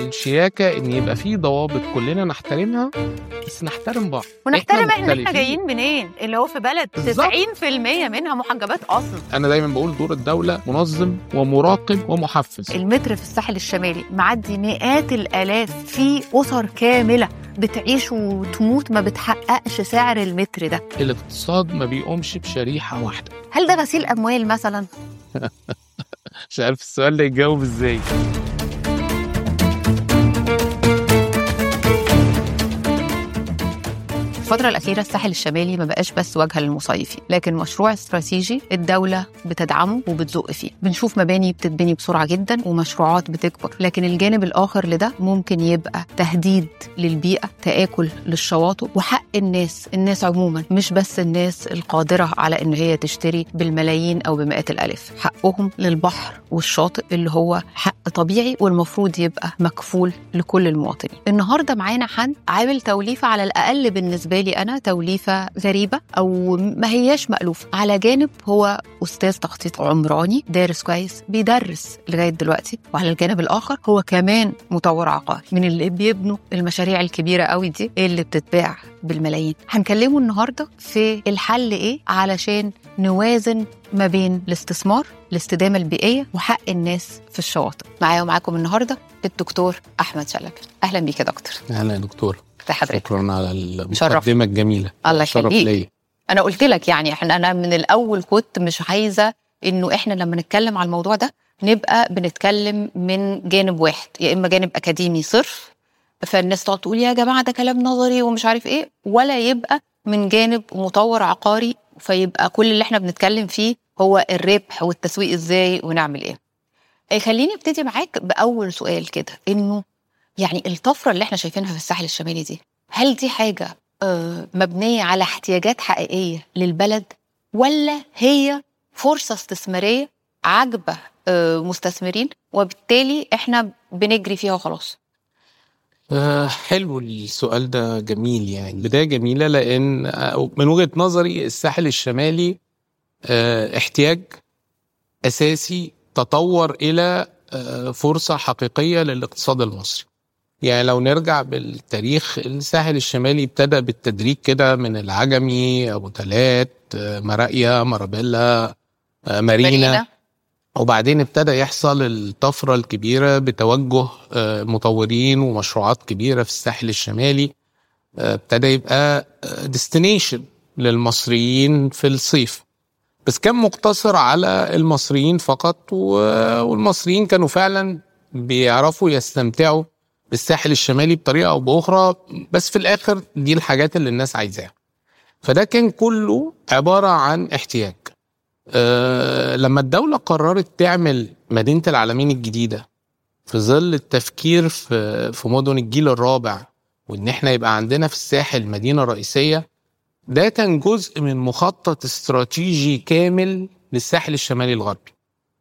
الشياكه ان يبقى في ضوابط كلنا نحترمها بس نحترم بعض ونحترم احنا احنا مختلفين. جايين منين اللي هو في بلد بالظبط. 90% منها محجبات اصلا انا دايما بقول دور الدوله منظم ومراقب ومحفز المتر في الساحل الشمالي معدي مئات الالاف في اسر كامله بتعيش وتموت ما بتحققش سعر المتر ده الاقتصاد ما بيقومش بشريحه واحده هل ده غسيل اموال مثلا مش عارف السؤال ده يتجاوب ازاي الفترة الأخيرة الساحل الشمالي ما بقاش بس واجهة للمصيفين، لكن مشروع استراتيجي الدولة بتدعمه وبتزق فيه. بنشوف مباني بتتبني بسرعة جدا ومشروعات بتكبر، لكن الجانب الآخر لده ممكن يبقى تهديد للبيئة، تآكل للشواطئ وحق الناس، الناس عموما مش بس الناس القادرة على إن هي تشتري بالملايين أو بمئات الآلاف، حقهم للبحر والشاطئ اللي هو حق طبيعي والمفروض يبقى مكفول لكل المواطنين. النهارده معانا حد عامل توليفة على الأقل بالنسبة لي أنا توليفة غريبة أو ما هياش مألوفة على جانب هو أستاذ تخطيط عمراني دارس كويس بيدرس لغاية دلوقتي وعلى الجانب الآخر هو كمان مطور عقاري من اللي بيبنوا المشاريع الكبيرة قوي دي اللي بتتباع بالملايين هنكلمه النهاردة في الحل إيه علشان نوازن ما بين الاستثمار الاستدامة البيئية وحق الناس في الشواطئ معايا ومعاكم النهاردة الدكتور أحمد شلبي أهلا بيك يا دكتور اهلا يا دكتور ازي حضرتك شكرا على شرف. المقدمه الجميله الله شرف يخليك ليا انا قلت لك يعني احنا انا من الاول كنت مش عايزه انه احنا لما نتكلم على الموضوع ده نبقى بنتكلم من جانب واحد يا اما جانب اكاديمي صرف فالناس تقعد تقول يا جماعه ده كلام نظري ومش عارف ايه ولا يبقى من جانب مطور عقاري فيبقى كل اللي احنا بنتكلم فيه هو الربح والتسويق ازاي ونعمل ايه إيه، خليني ابتدي معاك باول سؤال كده انه يعني الطفره اللي احنا شايفينها في الساحل الشمالي دي هل دي حاجه آه، مبنيه على احتياجات حقيقيه للبلد ولا هي فرصه استثماريه عاجبه آه، مستثمرين وبالتالي احنا بنجري فيها وخلاص آه حلو السؤال ده جميل يعني بداية جميلة لأن آه، من وجهة نظري الساحل الشمالي آه احتياج أساسي تطور إلى آه فرصة حقيقية للاقتصاد المصري يعني لو نرجع بالتاريخ الساحل الشمالي ابتدى بالتدريج كده من العجمي أبو تلات آه مراقيا مرابيلا آه مارينا, مارينا. وبعدين ابتدى يحصل الطفرة الكبيرة بتوجه آه، مطورين ومشروعات كبيرة في الساحل الشمالي آه، ابتدى يبقى ديستنيشن للمصريين في الصيف بس كان مقتصر على المصريين فقط و- والمصريين كانوا فعلا بيعرفوا يستمتعوا بالساحل الشمالي بطريقة أو بأخرى بس في الآخر دي الحاجات اللي الناس عايزاها فده كان كله عبارة عن احتياج آه، لما الدولة قررت تعمل مدينة العالمين الجديدة في ظل التفكير في في مدن الجيل الرابع وإن إحنا يبقى عندنا في الساحل مدينة رئيسية ده كان جزء من مخطط استراتيجي كامل للساحل الشمالي الغربي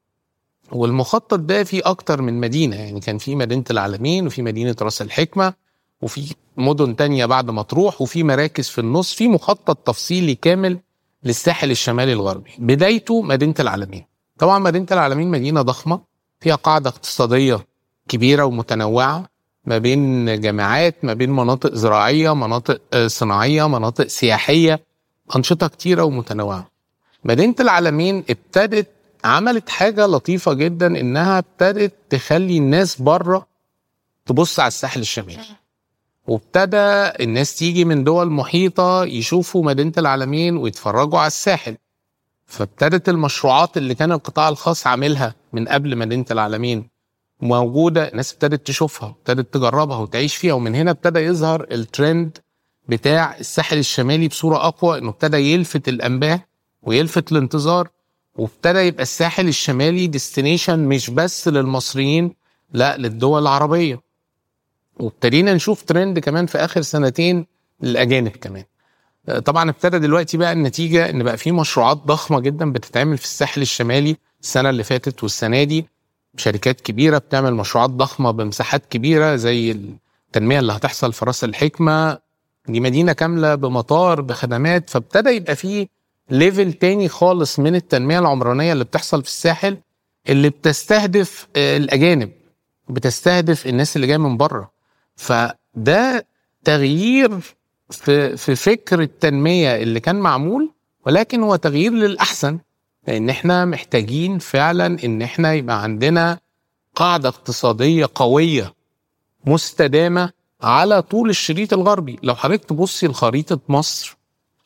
والمخطط ده فيه أكتر من مدينة يعني كان في مدينة العالمين وفي مدينة راس الحكمة وفي مدن تانية بعد ما تروح وفي مراكز في النص في مخطط تفصيلي كامل للساحل الشمالي الغربي بدايته مدينة العالمين طبعا مدينة العالمين مدينة ضخمة فيها قاعدة اقتصادية كبيرة ومتنوعة ما بين جامعات ما بين مناطق زراعية مناطق آه، صناعية مناطق سياحية أنشطة كتيرة ومتنوعة مدينة العالمين ابتدت عملت حاجة لطيفة جدا إنها ابتدت تخلي الناس بره تبص على الساحل الشمالي وابتدى الناس تيجي من دول محيطة يشوفوا مدينة العالمين ويتفرجوا على الساحل فابتدت المشروعات اللي كان القطاع الخاص عاملها من قبل مدينة العالمين موجودة الناس ابتدت تشوفها ابتدت تجربها وتعيش فيها ومن هنا ابتدى يظهر الترند بتاع الساحل الشمالي بصورة أقوى إنه ابتدى يلفت الأنباء ويلفت الانتظار وابتدى يبقى الساحل الشمالي ديستنيشن مش بس للمصريين لا للدول العربية وابتدينا نشوف ترند كمان في اخر سنتين للاجانب كمان آه، طبعا ابتدى دلوقتي بقى النتيجه ان بقى في مشروعات ضخمه جدا بتتعمل في الساحل الشمالي السنه اللي فاتت والسنه دي شركات كبيره بتعمل مشروعات ضخمه بمساحات كبيره زي التنميه اللي هتحصل في راس الحكمه دي مدينه كامله بمطار بخدمات فابتدى يبقى في ليفل تاني خالص من التنميه العمرانيه اللي بتحصل في الساحل اللي بتستهدف آه، الاجانب بتستهدف الناس اللي جايه من بره فده تغيير في في فكر التنميه اللي كان معمول ولكن هو تغيير للاحسن لان احنا محتاجين فعلا ان احنا يبقى عندنا قاعده اقتصاديه قويه مستدامه على طول الشريط الغربي لو حضرتك تبصي لخريطه مصر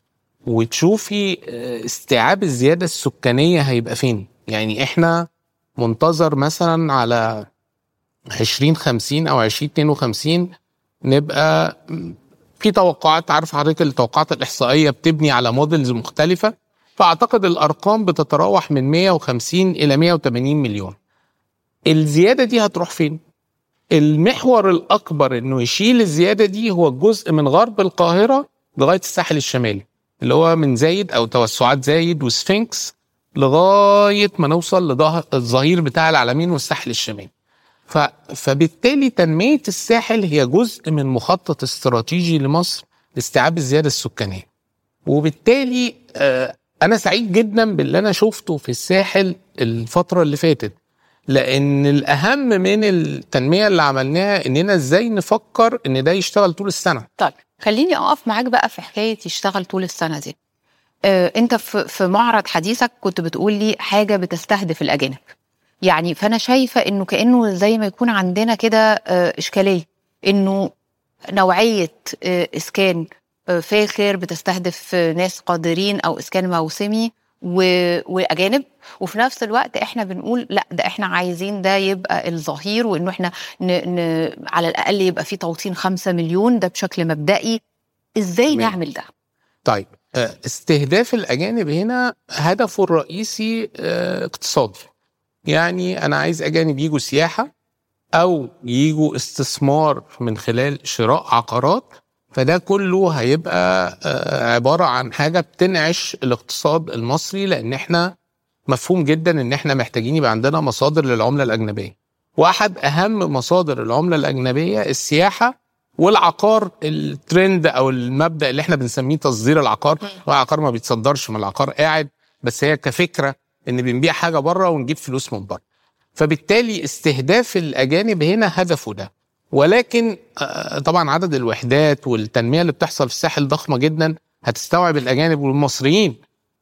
وتشوفي آه، استيعاب الزياده السكانيه هيبقى فين يعني احنا منتظر مثلا على 2050 او 2052 نبقى في توقعات عارف حضرتك التوقعات الاحصائيه بتبني على موديلز مختلفه فاعتقد الارقام بتتراوح من 150 الى 180 مليون الزياده دي هتروح فين المحور الاكبر انه يشيل الزياده دي هو جزء من غرب القاهره لغايه الساحل الشمالي اللي هو من زايد او توسعات زايد وسفنكس لغايه ما نوصل للظهير بتاع العلمين والساحل الشمالي ف... فبالتالي تنميه الساحل هي جزء من مخطط استراتيجي لمصر لاستيعاب الزياده السكانيه وبالتالي آه، انا سعيد جدا باللي انا شفته في الساحل الفتره اللي فاتت لان الاهم من التنميه اللي عملناها اننا ازاي نفكر ان ده يشتغل طول السنه طيب خليني اقف معاك بقى في حكايه يشتغل طول السنه دي آه، انت في في معرض حديثك كنت بتقول لي حاجه بتستهدف الاجانب يعني فانا شايفه انه كانه زي ما يكون عندنا كده آه، اشكاليه انه نوعيه آه، اسكان آه، فاخر بتستهدف آه، ناس قادرين او اسكان موسمي و- واجانب وفي نفس الوقت احنا بنقول لا ده احنا عايزين ده يبقى الظهير وانه احنا ن... ن... على الاقل يبقى في توطين خمسة مليون ده بشكل مبدئي ازاي تمام. نعمل ده طيب آه، استهداف الاجانب هنا هدفه الرئيسي آه، اقتصادي يعني انا عايز اجانب يجوا سياحه او يجوا استثمار من خلال شراء عقارات فده كله هيبقى آه، عباره عن حاجه بتنعش الاقتصاد المصري لان احنا مفهوم جدا ان احنا محتاجين يبقى عندنا مصادر للعمله الاجنبيه واحد اهم مصادر العمله الاجنبيه السياحه والعقار الترند او المبدا اللي احنا بنسميه تصدير العقار هو العقار ما بيتصدرش ما العقار قاعد بس هي كفكره ان بنبيع حاجه بره ونجيب فلوس من بره فبالتالي استهداف الاجانب هنا هدفه ده ولكن آه، طبعا عدد الوحدات والتنميه اللي بتحصل في الساحل ضخمه جدا هتستوعب الاجانب والمصريين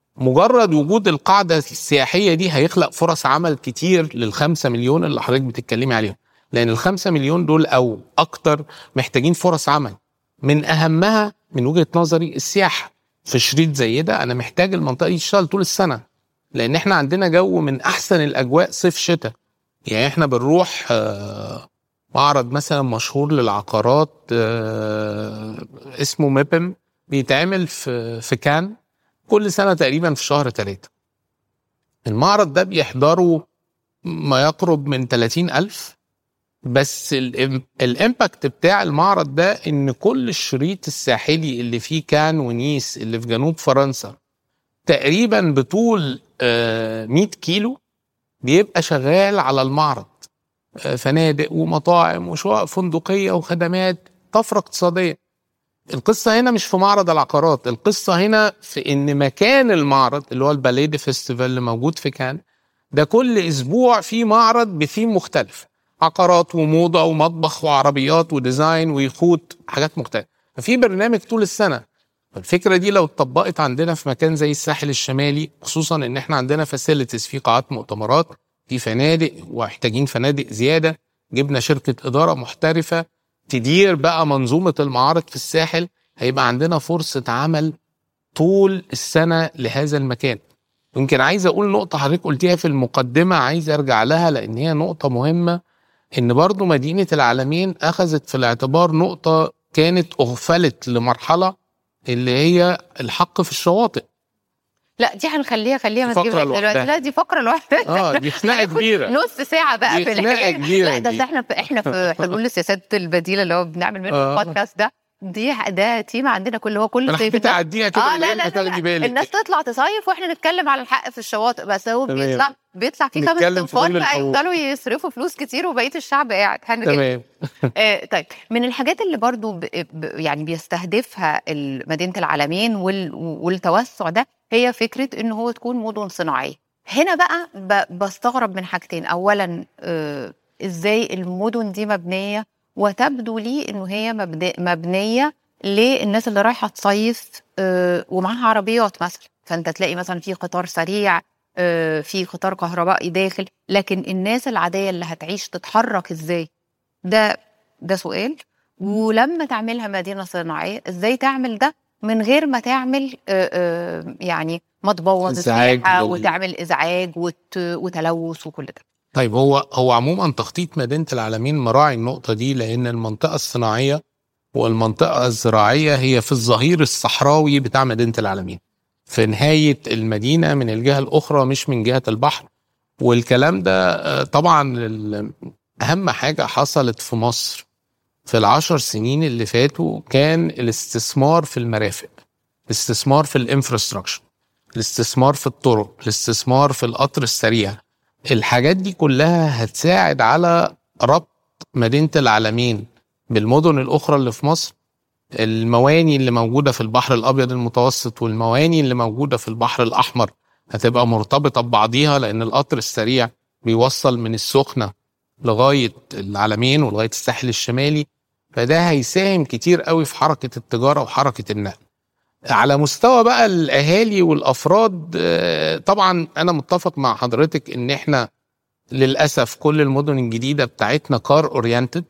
مجرد وجود القاعده السياحيه دي هيخلق فرص عمل كتير للخمسة مليون اللي حضرتك بتتكلمي عليهم لان الخمسة مليون دول او اكتر محتاجين فرص عمل من اهمها من وجهه نظري السياحه في شريط زي ده انا محتاج المنطقه دي تشتغل طول السنه لان احنا عندنا جو من احسن الاجواء صيف شتاء يعني احنا بنروح آه، معرض مثلا مشهور للعقارات آه، اسمه ميبم بيتعمل في في كان كل سنه تقريبا في شهر ثلاثة المعرض ده بيحضره ما يقرب من 30 ألف بس الإم- الامباكت بتاع المعرض ده ان كل الشريط الساحلي اللي فيه كان ونيس اللي في جنوب فرنسا تقريبا بطول آه، 100 كيلو بيبقى شغال على المعرض آه، فنادق ومطاعم وشقق فندقية وخدمات طفرة اقتصادية القصة هنا مش في معرض العقارات القصة هنا في ان مكان المعرض اللي هو الباليدي فيستيفال اللي موجود في كان ده كل اسبوع في معرض بثيم مختلف عقارات وموضة ومطبخ وعربيات وديزاين ويخوت حاجات مختلفة ففي برنامج طول السنة الفكرة دي لو اتطبقت عندنا في مكان زي الساحل الشمالي خصوصا ان احنا عندنا فاسيلتيز في قاعات مؤتمرات في فنادق ومحتاجين فنادق زيادة جبنا شركة إدارة محترفة تدير بقى منظومة المعارض في الساحل هيبقى عندنا فرصة عمل طول السنة لهذا المكان يمكن عايز أقول نقطة حضرتك قلتيها في المقدمة عايز أرجع لها لأن هي نقطة مهمة إن برضو مدينة العالمين أخذت في الاعتبار نقطة كانت أغفلت لمرحلة اللي هي الحق في الشواطئ لا دي هنخليها خليها ما دي تجيبش فقرة دلوقتي لوحدها. لا دي فقره لوحدها اه دي خناقة كبيرة نص ساعة بقى دي في خناقة الحكاية كبيرة لا ده دي. بس احنا في احنا في حلول السياسات البديلة اللي هو بنعمل منه آه. البودكاست ده دي ده تيم عندنا كل هو كل أنا صيف حبيت الناس- أعديها كده اه من لا غير لا, ما لا, تاخدي لا. بالك الناس تطلع تصيف واحنا نتكلم على الحق في الشواطئ بس هو تمام. بيطلع بيطلع فيه خمس نتكلم في صنفات ظل بقى الحقوق. يفضلوا يصرفوا فلوس كتير وبقية الشعب قاعد هنرجع تمام آه، طيب من الحاجات اللي برضو ب... ب... يعني بيستهدفها ال- مدينة العالمين وال... والتوسع ده هي فكرة ان هو تكون مدن صناعية هنا بقى ب... بستغرب من حاجتين اولا آه، ازاي المدن دي مبنيه وتبدو لي انه هي مبد- مبنيه للناس اللي رايحه تصيف آه، ومعاها عربيات مثلا فانت تلاقي مثلا في قطار سريع آه، في قطار كهربائي داخل لكن الناس العاديه اللي هتعيش تتحرك ازاي ده ده سؤال ولما تعملها مدينه صناعيه ازاي تعمل ده من غير ما تعمل آه، آه، يعني ما تبوظ إزعاج السياحه لل- وتعمل ازعاج وت- وتلوث وكل ده طيب هو هو عموما تخطيط مدينه العالمين مراعي النقطه دي لان المنطقه الصناعيه والمنطقه الزراعيه هي في الظهير الصحراوي بتاع مدينه العالمين في نهايه المدينه من الجهه الاخرى مش من جهه البحر والكلام ده آه، طبعا ال- اهم حاجه حصلت في مصر في العشر سنين اللي فاتوا كان الاستثمار في المرافق الاستثمار في الانفراستراكشر الاستثمار في الطرق الاستثمار في القطر السريع الحاجات دي كلها هتساعد على ربط مدينة العالمين بالمدن الأخرى اللي في مصر المواني اللي موجودة في البحر الأبيض المتوسط والمواني اللي موجودة في البحر الأحمر هتبقى مرتبطة ببعضيها لأن القطر السريع بيوصل من السخنة لغاية العالمين ولغاية الساحل الشمالي فده هيساهم كتير قوي في حركة التجارة وحركة النقل على مستوى بقى الاهالي والافراد آه، طبعا انا متفق مع حضرتك ان احنا للاسف كل المدن الجديده بتاعتنا كار اورينتد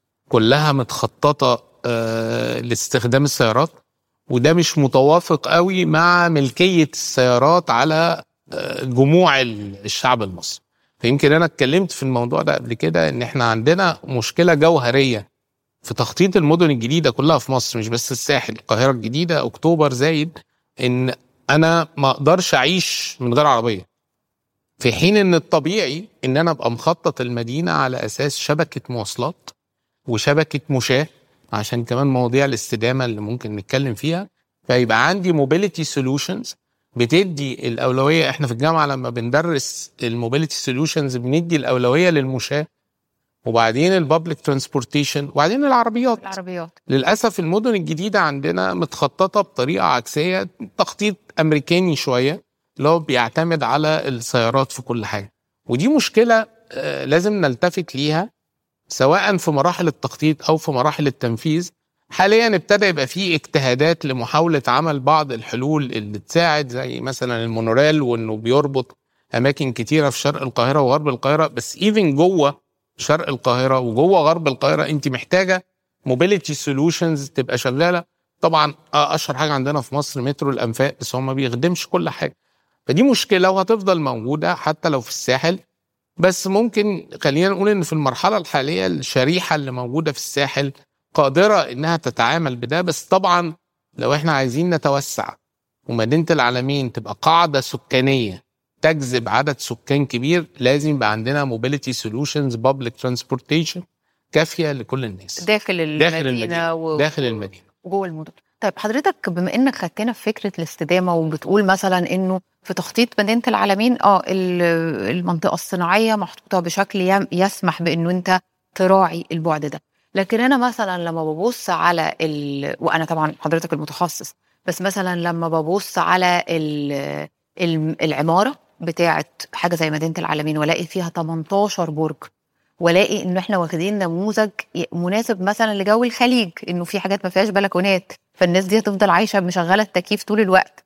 كلها متخططه آه، لاستخدام السيارات وده مش متوافق قوي مع ملكيه السيارات على آه، جموع ال- الشعب المصري فيمكن انا اتكلمت في الموضوع ده قبل كده ان احنا عندنا مشكله جوهريه في تخطيط المدن الجديده كلها في مصر مش بس الساحل القاهره الجديده اكتوبر زايد ان انا ما اقدرش اعيش من غير عربيه في حين ان الطبيعي ان انا ابقى مخطط المدينه على اساس شبكه مواصلات وشبكه مشاه عشان كمان مواضيع الاستدامه اللي ممكن نتكلم فيها فيبقى عندي موبيليتي سولوشنز بتدي الاولويه احنا في الجامعه لما بندرس الموبيليتي سولوشنز بندي الاولويه للمشاه وبعدين البابليك ترانسبورتيشن وبعدين العربيات العربيات للاسف المدن الجديده عندنا متخططه بطريقه عكسيه تخطيط امريكاني شويه اللي هو بيعتمد على السيارات في كل حاجه ودي مشكله آه، لازم نلتفت ليها سواء في مراحل التخطيط او في مراحل التنفيذ حاليا ابتدى يبقى في اجتهادات لمحاوله عمل بعض الحلول اللي تساعد زي مثلا المونوريل وانه بيربط اماكن كتيره في شرق القاهره وغرب القاهره بس ايفن جوه شرق القاهره وجوه غرب القاهره انت محتاجه موبيليتي سولوشنز تبقى شغاله طبعا آه، اشهر حاجه عندنا في مصر مترو الانفاق بس هو ما بيخدمش كل حاجه فدي مشكله وهتفضل موجوده حتى لو في الساحل بس ممكن خلينا نقول ان في المرحله الحاليه الشريحه اللي موجوده في الساحل قادره انها تتعامل بده بس طبعا لو احنا عايزين نتوسع ومدينه العالمين تبقى قاعده سكانيه تجذب عدد سكان كبير لازم يبقى عندنا موبيليتي سولوشنز بابليك ترانسبورتيشن كافيه لكل الناس داخل المدينه, داخل المدينه و... داخل المدينه وجوه المدن طيب حضرتك بما انك خدتنا في فكره الاستدامه وبتقول مثلا انه في تخطيط مدينه العالمين اه ال- المنطقه الصناعيه محطوطه بشكل يم- يسمح بانه انت تراعي البعد ده لكن انا مثلا لما ببص على ال... وانا طبعا حضرتك المتخصص بس مثلا لما ببص على ال... ال- العماره بتاعه حاجه زي مدينه العالمين والاقي فيها 18 برج والاقي انه احنا واخدين نموذج ي- مناسب مثلا لجو الخليج انه في حاجات ما فيهاش بلكونات فالناس دي هتفضل عايشه مشغله التكييف طول الوقت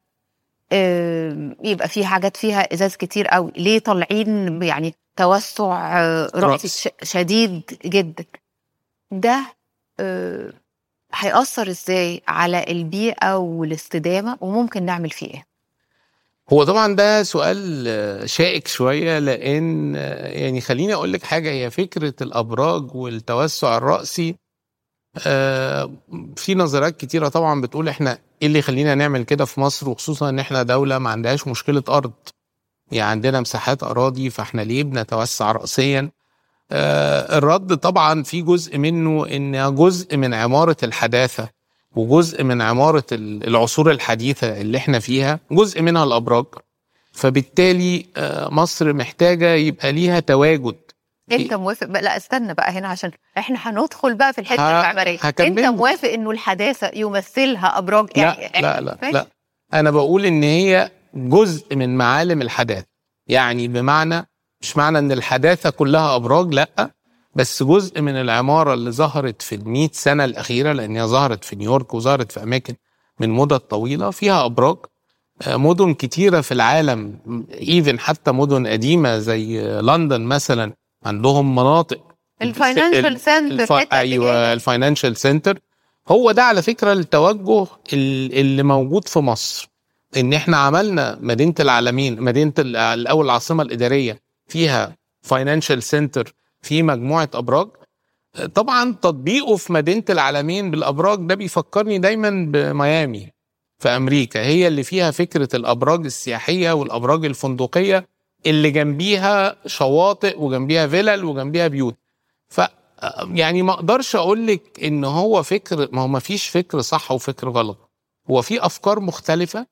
آم، يبقى في حاجات فيها ازاز كتير قوي ليه طالعين يعني توسع آه، رأسي رأس. ش- شديد جدا ده آه، هيأثر ازاي على البيئة والاستدامة وممكن نعمل فيه ايه؟ هو طبعا ده سؤال آه، شائك شويه لان آه، يعني خليني اقول لك حاجه هي فكره الابراج والتوسع الراسي آه، في نظريات كتيره طبعا بتقول احنا ايه اللي يخلينا نعمل كده في مصر وخصوصا ان احنا دوله ما عندهاش مشكله ارض يعني عندنا مساحات اراضي فاحنا ليه بنتوسع راسيا آه، الرد طبعا في جزء منه ان جزء من عماره الحداثه وجزء من عماره ال- العصور الحديثه اللي احنا فيها جزء منها الابراج فبالتالي آه، مصر محتاجه يبقى ليها تواجد انت موافق بقى لا استنى بقى هنا عشان احنا هندخل بقى في الحته ه- المعماريه انت هكمل. موافق انه الحداثه يمثلها ابراج لا لا لا فاهم؟ لا انا بقول ان هي جزء من معالم الحداثه يعني بمعنى مش معنى ان الحداثه كلها ابراج لا بس جزء من العماره اللي ظهرت في ال سنه الاخيره لان هي ظهرت في نيويورك وظهرت في اماكن من مدة طويله فيها ابراج آه، مدن كتيره في العالم ايفن حتى مدن قديمه زي لندن مثلا عندهم مناطق الفاينانشال سنتر ايوه الفاينانشال سنتر هو ده على فكره التوجه اللي موجود في مصر ان احنا عملنا مدينه العالمين مدينه الاول العاصمه الاداريه فيها فاينانشال سنتر في مجموعه ابراج طبعا تطبيقه في مدينه العالمين بالابراج ده بيفكرني دايما بميامي في امريكا هي اللي فيها فكره الابراج السياحيه والابراج الفندقيه اللي جنبيها شواطئ وجنبيها فيلل وجنبيها بيوت ف يعني ما اقدرش اقول لك ان هو فكر ما هو ما فيش فكر صح وفكر غلط هو في افكار مختلفه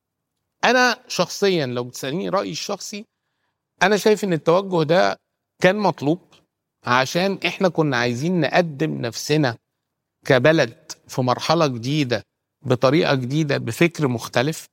انا شخصيا لو بتسالني رايي الشخصي انا شايف ان التوجه ده كان مطلوب عشان احنا كنا عايزين نقدم نفسنا كبلد في مرحله جديده بطريقه جديده بفكر مختلف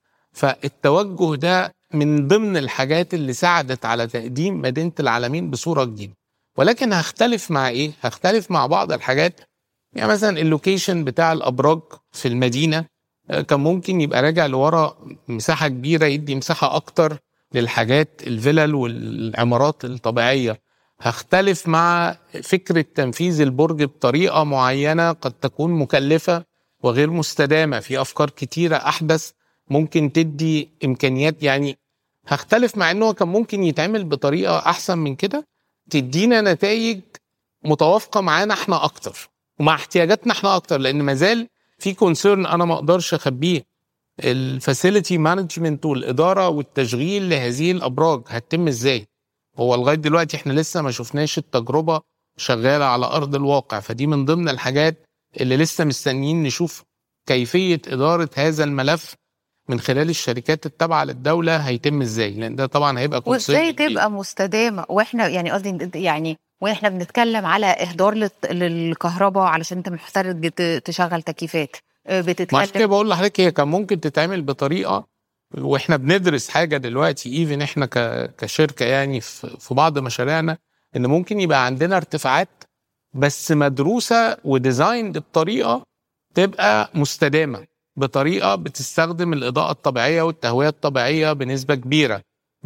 فالتوجه ده من ضمن الحاجات اللي ساعدت على تقديم مدينه العالمين بصوره جديده ولكن هختلف مع ايه هختلف مع بعض الحاجات يعني مثلا اللوكيشن بتاع الابراج في المدينه آه، كان ممكن يبقى راجع لورا مساحه كبيره يدي مساحه اكتر للحاجات الفلل والعمارات الطبيعيه هختلف مع فكره تنفيذ البرج بطريقه معينه قد تكون مكلفه وغير مستدامه في افكار كتيره احدث ممكن تدي امكانيات يعني هختلف مع انه كان ممكن يتعمل بطريقه احسن من كده تدينا نتائج متوافقه معانا احنا اكتر ومع احتياجاتنا احنا اكتر لان مازال في كونسيرن انا ما اقدرش اخبيه الفاسيلتي مانجمنت والاداره والتشغيل لهذه الابراج هتتم ازاي هو لغايه دلوقتي احنا لسه ما شفناش التجربه شغاله على ارض الواقع فدي من ضمن الحاجات اللي لسه مستنيين نشوف كيفيه اداره هذا الملف من خلال الشركات التابعه للدوله هيتم ازاي لان ده طبعا هيبقى وازاي تبقى مستدامه واحنا يعني قصدي يعني واحنا بنتكلم على اهدار للكهرباء علشان انت محتاج تشغل تكييفات آه، بتتكلم عشان كده بقول لحضرتك هي كان ممكن تتعمل بطريقه واحنا بندرس حاجه دلوقتي ايفن احنا كشركه يعني في بعض مشاريعنا ان ممكن يبقى عندنا ارتفاعات بس مدروسه وديزاين بطريقه تبقى مستدامه بطريقه بتستخدم الاضاءه الطبيعيه والتهويه الطبيعيه بنسبه كبيره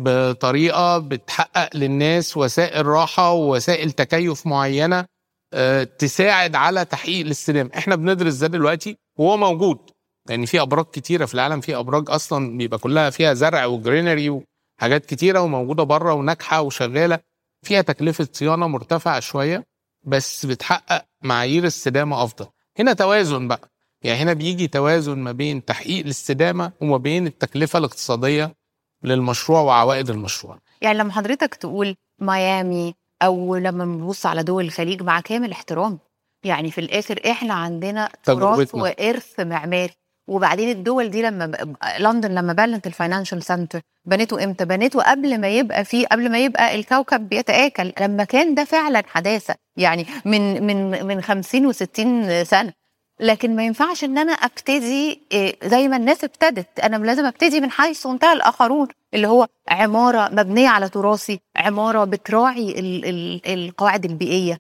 بطريقه بتحقق للناس وسائل راحه ووسائل تكيف معينه آه، تساعد على تحقيق الاستدامه احنا بندرس ده دلوقتي وهو موجود لان يعني في ابراج كتيره في العالم في ابراج اصلا بيبقى كلها فيها زرع وجرينري وحاجات كتيره وموجوده بره وناجحه وشغاله فيها تكلفه صيانه مرتفعه شويه بس بتحقق معايير استدامه افضل هنا توازن بقى يعني هنا بيجي توازن ما بين تحقيق الاستدامه وما بين التكلفه الاقتصاديه للمشروع وعوائد المشروع يعني لما حضرتك تقول ميامي او لما بنبص على دول الخليج مع كامل احترام يعني في الاخر احنا عندنا تراث وارث معماري وبعدين الدول دي لما لندن لما بنت الفاينانشال سنتر بنته امتى؟ بنته قبل ما يبقى في قبل ما يبقى الكوكب بيتآكل لما كان ده فعلا حداثه يعني من من من 50 و60 سنه لكن ما ينفعش ان انا ابتدي إيه، زي ما الناس ابتدت انا لازم ابتدي من حيث انتهى الاخرون اللي هو عماره مبنيه على تراثي عماره بتراعي القواعد البيئيه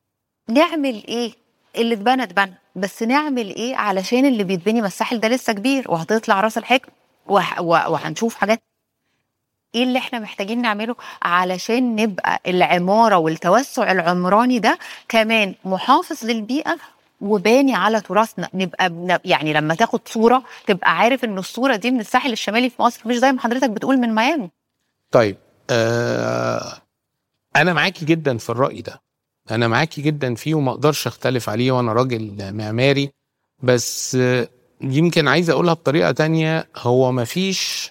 نعمل ايه اللي اتبنى اتبنى بس نعمل ايه علشان اللي بيتبني ما الساحل ده لسه كبير وهتطلع راس الحكم وهنشوف حاجات ايه اللي احنا محتاجين نعمله علشان نبقى العماره والتوسع العمراني ده كمان محافظ للبيئه وباني على تراثنا نبقى يعني لما تاخد صوره تبقى عارف ان الصوره دي من الساحل الشمالي في مصر مش زي ما حضرتك بتقول من ميامي طيب آه انا معاكي جدا في الراي ده انا معاكي جدا فيه وما اقدرش اختلف عليه وانا راجل معماري بس يمكن عايز اقولها بطريقه تانية هو ما فيش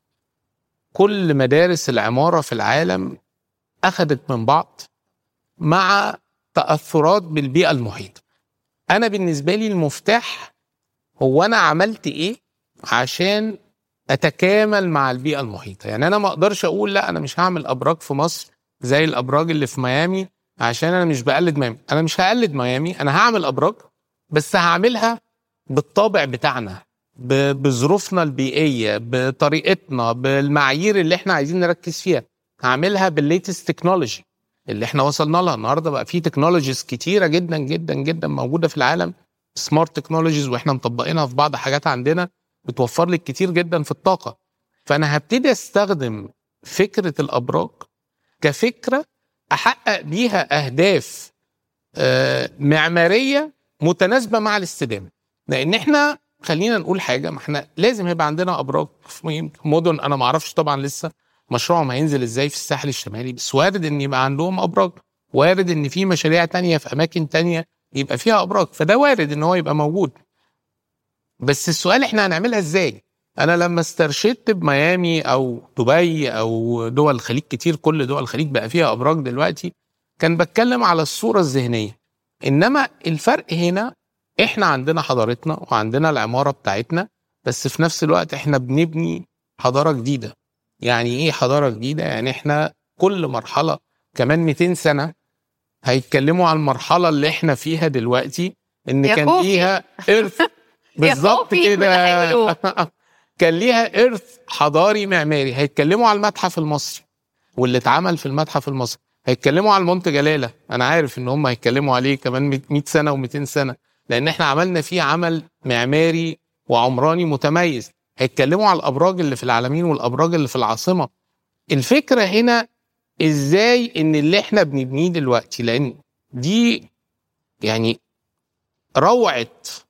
كل مدارس العماره في العالم اخذت من بعض مع تاثرات بالبيئه المحيطه انا بالنسبه لي المفتاح هو انا عملت ايه عشان اتكامل مع البيئه المحيطه يعني انا ما اقدرش اقول لا انا مش هعمل ابراج في مصر زي الابراج اللي في ميامي عشان انا مش بقلد ميامي انا مش هقلد ميامي انا هعمل ابراج بس هعملها بالطابع بتاعنا بظروفنا البيئيه بطريقتنا بالمعايير اللي احنا عايزين نركز فيها هعملها بالليتست تكنولوجي اللي احنا وصلنا لها النهارده بقى في تكنولوجيز كتيره جدا جدا جدا موجوده في العالم سمارت تكنولوجيز واحنا مطبقينها في بعض حاجات عندنا بتوفر لك كتير جدا في الطاقه فانا هبتدي استخدم فكره الابراج كفكره احقق بيها اهداف آه، معماريه متناسبه مع الاستدامه لان احنا خلينا نقول حاجه ما احنا لازم يبقى عندنا ابراج في مدن انا ما اعرفش طبعا لسه مشروعهم هينزل ازاي في الساحل الشمالي بس وارد ان يبقى عندهم ابراج وارد ان في مشاريع تانية في اماكن تانية يبقى فيها ابراج فده وارد ان هو يبقى موجود بس السؤال احنا هنعملها ازاي انا لما استرشدت بميامي او دبي او دول الخليج كتير كل دول الخليج بقى فيها ابراج دلوقتي كان بتكلم على الصوره الذهنيه انما الفرق هنا احنا عندنا حضارتنا وعندنا العماره بتاعتنا بس في نفس الوقت احنا بنبني حضاره جديده يعني ايه حضاره جديده يعني احنا كل مرحله كمان 200 سنه هيتكلموا عن المرحله اللي احنا فيها دلوقتي ان يا كان خوفي. ليها ارث بالظبط خوفي من اللي كده هيقولوه. كان ليها ارث حضاري معماري هيتكلموا على المتحف المصري واللي اتعمل في المتحف المصري هيتكلموا على المونت جلاله انا عارف ان هم هيتكلموا عليه كمان 100 سنه و200 سنه لان احنا عملنا فيه عمل معماري وعمراني متميز هيتكلموا على الابراج اللي في العالمين والابراج اللي في العاصمه الفكره هنا ازاي ان اللي احنا بنبنيه دلوقتي لان دي يعني روعه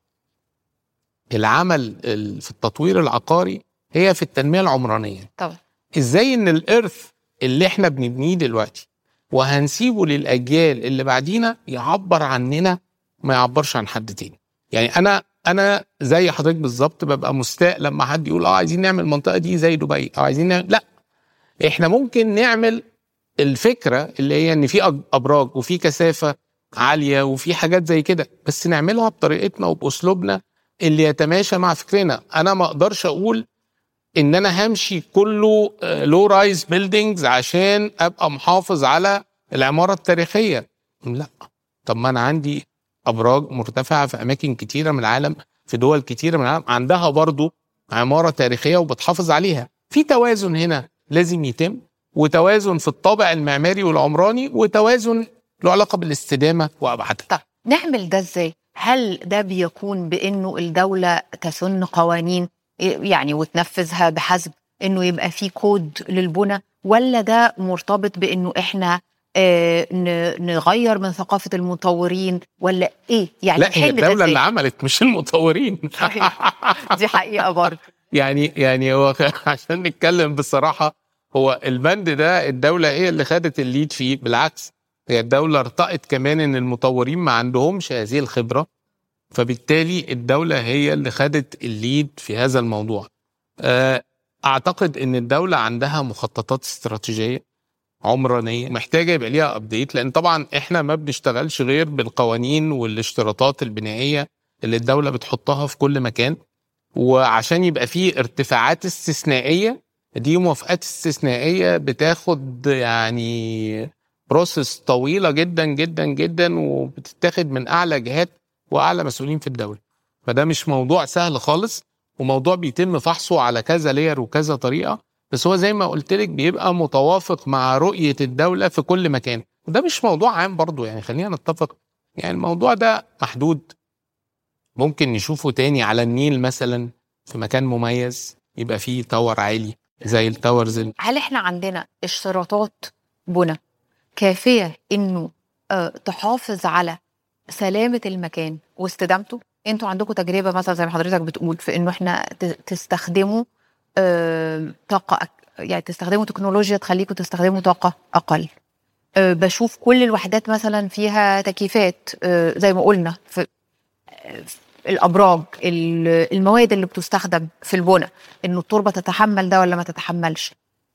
العمل ال- في التطوير العقاري هي في التنميه العمرانيه طبعا ازاي ان الارث اللي احنا بنبنيه دلوقتي وهنسيبه للاجيال اللي بعدينا يعبر عننا ما يعبرش عن حد تاني يعني انا انا زي حضرتك بالظبط ببقى مستاء لما حد يقول اه عايزين نعمل المنطقه دي زي دبي او عايزين نعمل لا احنا ممكن نعمل الفكره اللي هي ان في أج- ابراج وفي كثافه عاليه وفي حاجات زي كده بس نعملها بطريقتنا وباسلوبنا اللي يتماشى مع فكرنا انا ما اقدرش اقول ان انا همشي كله لو رايز بيلدينجز عشان ابقى محافظ على العماره التاريخيه لا طب ما انا عندي ابراج مرتفعه في اماكن كتيره من العالم في دول كتيره من العالم عندها برضو عماره تاريخيه وبتحافظ عليها في توازن هنا لازم يتم وتوازن في الطابع المعماري والعمراني وتوازن له علاقه بالاستدامه وابعادها طب نعمل ده ازاي؟ هل ده بيكون بانه الدوله تسن قوانين يعني وتنفذها بحسب انه يبقى في كود للبنى ولا ده مرتبط بانه احنا آه ن- نغير من ثقافه المطورين ولا ايه؟ يعني لا هي نحل ده الدوله إزاي؟ اللي عملت مش المطورين دي حقيقه برضه يعني يعني هو عشان نتكلم بصراحه هو البند ده الدوله هي اللي خدت الليد فيه بالعكس هي الدوله ارتأت كمان ان المطورين ما عندهمش هذه الخبره فبالتالي الدوله هي اللي خدت الليد في هذا الموضوع آه، اعتقد ان الدوله عندها مخططات استراتيجيه عمرانيه محتاجه يبقى ليها ابديت لان طبعا احنا ما بنشتغلش غير بالقوانين والاشتراطات البنائيه اللي الدوله بتحطها في كل مكان وعشان يبقى فيه ارتفاعات استثنائيه دي موافقات استثنائيه بتاخد يعني بروسس طويله جدا جدا جدا وبتتاخد من اعلى جهات واعلى مسؤولين في الدوله فده مش موضوع سهل خالص وموضوع بيتم فحصه على كذا لير وكذا طريقه بس هو زي ما قلت لك بيبقى متوافق مع رؤيه الدوله في كل مكان وده مش موضوع عام برضو يعني خلينا نتفق يعني الموضوع ده محدود ممكن نشوفه تاني على النيل مثلا في مكان مميز يبقى فيه تاور عالي زي التاورز ال- هل احنا عندنا اشتراطات بنى كافيه انه آه، تحافظ على سلامه المكان واستدامته انتوا عندكم تجربه مثلا زي ما حضرتك بتقول في انه احنا ت- تستخدموا آه، طاقه أك- يعني تستخدموا تكنولوجيا تخليكم تستخدموا طاقه اقل آه، بشوف كل الوحدات مثلا فيها تكييفات آه، زي ما قلنا في آه، الابراج ال- المواد اللي بتستخدم في البنى انه التربه تتحمل ده ولا ما تتحملش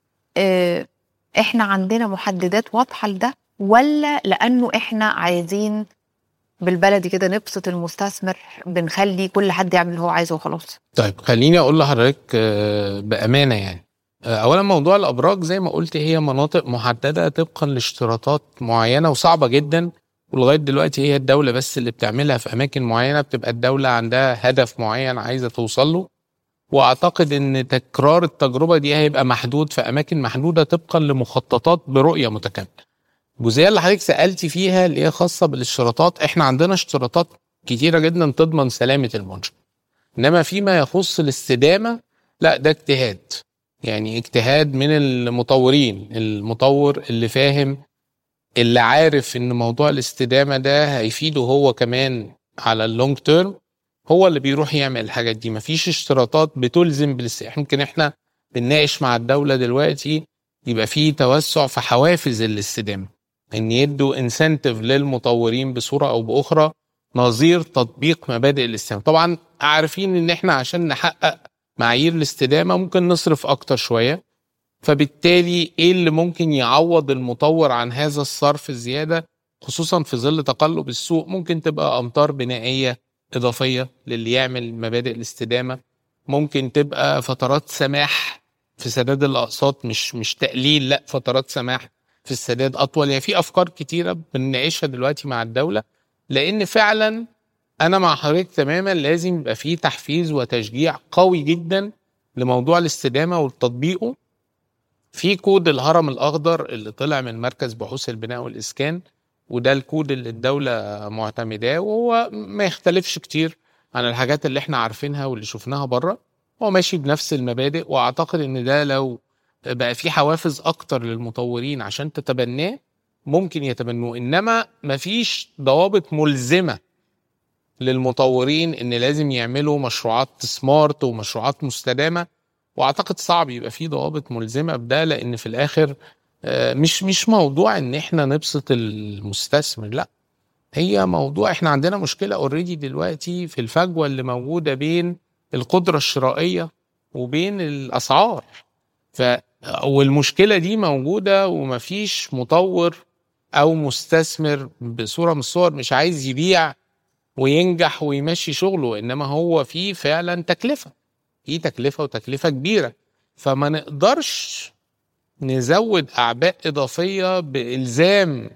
آه، احنا عندنا محددات واضحه لده ولا لانه احنا عايزين بالبلدي كده نبسط المستثمر بنخلي كل حد يعمل اللي هو عايزه وخلاص طيب خليني اقول لحضرتك آه، بامانه يعني آه، اولا موضوع الابراج زي ما قلت هي مناطق محدده طبقا لاشتراطات معينه وصعبه جدا ولغايه دلوقتي هي الدوله بس اللي بتعملها في اماكن معينه بتبقى الدوله عندها هدف معين عايزه توصل له واعتقد ان تكرار التجربه دي هيبقى محدود في اماكن محدوده طبقا لمخططات برؤيه متكامله الجزئيه اللي حضرتك سالتي فيها اللي هي خاصه بالاشتراطات احنا عندنا اشتراطات كتيره جدا تضمن سلامه المنشأ انما فيما يخص الاستدامه لا ده اجتهاد يعني اجتهاد من المطورين المطور اللي فاهم اللي عارف ان موضوع الاستدامه ده هيفيده هو كمان على اللونج تيرم هو اللي بيروح يعمل الحاجات دي مفيش اشتراطات بتلزم بالاستدامه يمكن احنا بنناقش مع الدوله دلوقتي يبقى في توسع في حوافز الاستدامه ان يدوا انسنتيف للمطورين بصوره او باخرى نظير تطبيق مبادئ الاستدامه طبعا عارفين ان احنا عشان نحقق معايير الاستدامه ممكن نصرف اكتر شويه فبالتالي ايه اللي ممكن يعوض المطور عن هذا الصرف الزياده خصوصا في ظل تقلب السوق ممكن تبقى امطار بنائيه اضافيه للي يعمل مبادئ الاستدامه ممكن تبقى فترات سماح في سداد الاقساط مش مش تقليل لا فترات سماح في السداد اطول يعني في افكار كتيره بنناقشها دلوقتي مع الدوله لان فعلا انا مع حضرتك تماما لازم يبقى في تحفيز وتشجيع قوي جدا لموضوع الاستدامه وتطبيقه في كود الهرم الاخضر اللي طلع من مركز بحوث البناء والاسكان وده الكود اللي الدوله معتمداه وهو ما يختلفش كتير عن الحاجات اللي احنا عارفينها واللي شفناها بره هو ماشي بنفس المبادئ واعتقد ان ده لو بقى في حوافز اكتر للمطورين عشان تتبناه ممكن يتبنوه انما مفيش ضوابط ملزمه للمطورين ان لازم يعملوا مشروعات سمارت ومشروعات مستدامه واعتقد صعب يبقى في ضوابط ملزمه بده لان في الاخر آه، مش مش موضوع ان احنا نبسط المستثمر لا هي موضوع احنا عندنا مشكله اوريدي دلوقتي في الفجوه اللي موجوده بين القدره الشرائيه وبين الاسعار ف والمشكله دي موجوده ومفيش مطور او مستثمر بصوره من الصور مش عايز يبيع وينجح ويمشي شغله انما هو في فعلا تكلفه في تكلفه وتكلفه كبيره فما نقدرش نزود اعباء اضافيه بالزام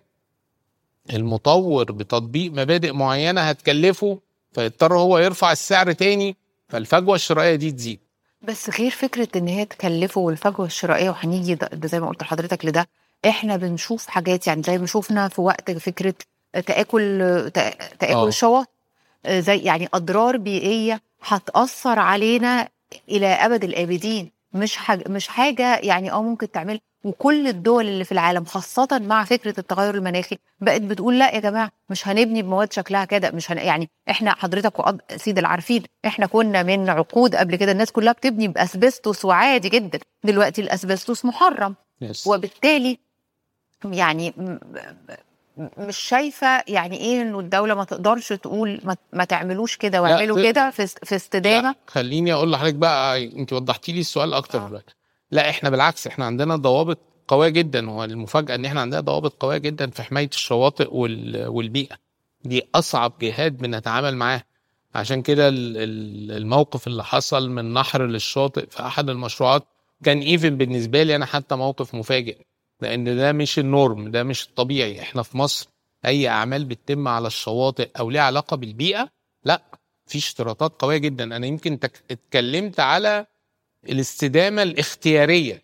المطور بتطبيق مبادئ معينه هتكلفه فيضطر هو يرفع السعر تاني فالفجوه الشرائيه دي تزيد بس غير فكرة إن هي تكلفه والفجوة الشرائية وهنيجي ده ده زي ما قلت لحضرتك لده إحنا بنشوف حاجات يعني زي ما شفنا في وقت فكرة تآكل تآ- تآكل آه. الشواطئ آه، زي يعني أضرار بيئية هتأثر علينا إلى أبد الآبدين مش حاجة مش حاجة يعني اه ممكن تعمل وكل الدول اللي في العالم خاصة مع فكرة التغير المناخي بقت بتقول لا يا جماعة مش هنبني بمواد شكلها كده مش هن... يعني احنا حضرتك وقض... سيد العارفين احنا كنا من عقود قبل كده الناس كلها بتبني باسبستوس وعادي جدا دلوقتي الاسبستوس محرم يس. وبالتالي يعني م- م- مش شايفه يعني ايه انه الدوله ما تقدرش تقول ما, ما تعملوش كده واعملوا تقدر. كده في است- في استدامه لا، خليني اقول لحضرتك بقى انت وضحتي لي السؤال اكتر آه. دلوقتي لا احنا بالعكس احنا عندنا ضوابط قويه جدا هو المفاجاه ان احنا عندنا ضوابط قويه جدا في حمايه الشواطئ وال- والبيئه دي اصعب جهاد بنتعامل معاه عشان كده ال- ال- الموقف اللي حصل من نحر للشاطئ في احد المشروعات كان ايفن بالنسبه لي انا حتى موقف مفاجئ لان ده مش النورم ده مش الطبيعي احنا في مصر اي اعمال بتتم على الشواطئ او ليها علاقه بالبيئه لا في اشتراطات قويه جدا انا يمكن تك... اتكلمت على الاستدامه الاختياريه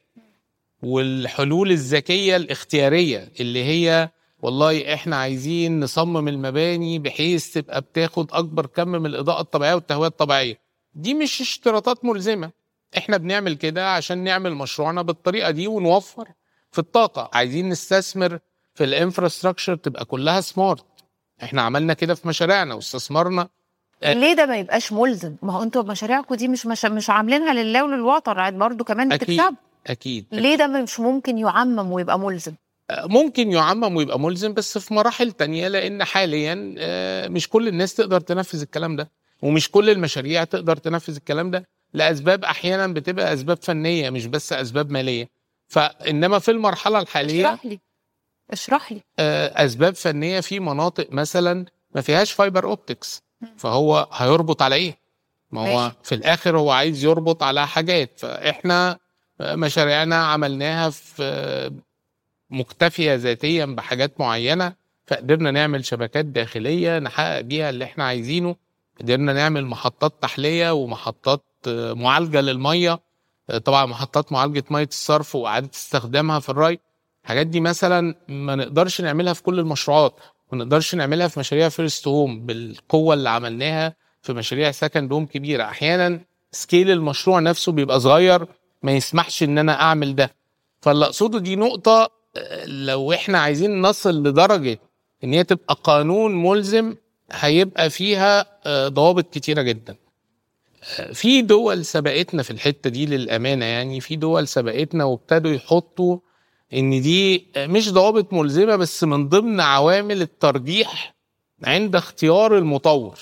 والحلول الذكيه الاختياريه اللي هي والله احنا عايزين نصمم المباني بحيث تبقى بتاخد اكبر كم من الاضاءه الطبيعيه والتهويه الطبيعيه دي مش اشتراطات ملزمه احنا بنعمل كده عشان نعمل مشروعنا بالطريقه دي ونوفر في الطاقه عايزين نستثمر في الانفراستراكشر تبقى كلها سمارت احنا عملنا كده في مشاريعنا واستثمرنا آه. ليه ده ما يبقاش ملزم ما هو انتوا مشاريعكم دي مش مش, مش عاملينها لله وللوطن عاد برضو كمان أكيد. بتكسب اكيد ليه ده مش ممكن يعمم ويبقى ملزم ممكن يعمم ويبقى ملزم بس في مراحل تانية لان حاليا آه، مش كل الناس تقدر تنفذ الكلام ده ومش كل المشاريع تقدر تنفذ الكلام ده لاسباب احيانا بتبقى اسباب فنيه مش بس اسباب ماليه فانما في المرحله الحاليه اشرح لي اشرح لي آه، اسباب فنيه في مناطق مثلا ما فيهاش فايبر اوبتكس فهو هيربط على ايه ما هو ماشي. في الاخر هو عايز يربط على حاجات فاحنا آه، مشاريعنا عملناها في آه، مكتفيه ذاتيا بحاجات معينه فقدرنا نعمل شبكات داخليه نحقق بيها اللي احنا عايزينه قدرنا نعمل محطات تحليه ومحطات آه، معالجه للميه آه، طبعا محطات معالجه ميه الصرف واعاده استخدامها في الري الحاجات دي مثلا ما نقدرش نعملها في كل المشروعات ما نقدرش نعملها في مشاريع فيرست هوم بالقوه اللي عملناها في مشاريع سكند هوم كبيره احيانا سكيل المشروع نفسه بيبقى صغير ما يسمحش ان انا اعمل ده فاللي اقصده دي نقطه آه، لو احنا عايزين نصل لدرجه ان هي تبقى قانون ملزم هيبقى فيها آه، ضوابط كتيره جدا آه، في دول سبقتنا في الحته دي للامانه يعني في دول سبقتنا وابتدوا يحطوا ان دي مش ضوابط ملزمه بس من ضمن عوامل الترجيح عند اختيار المطور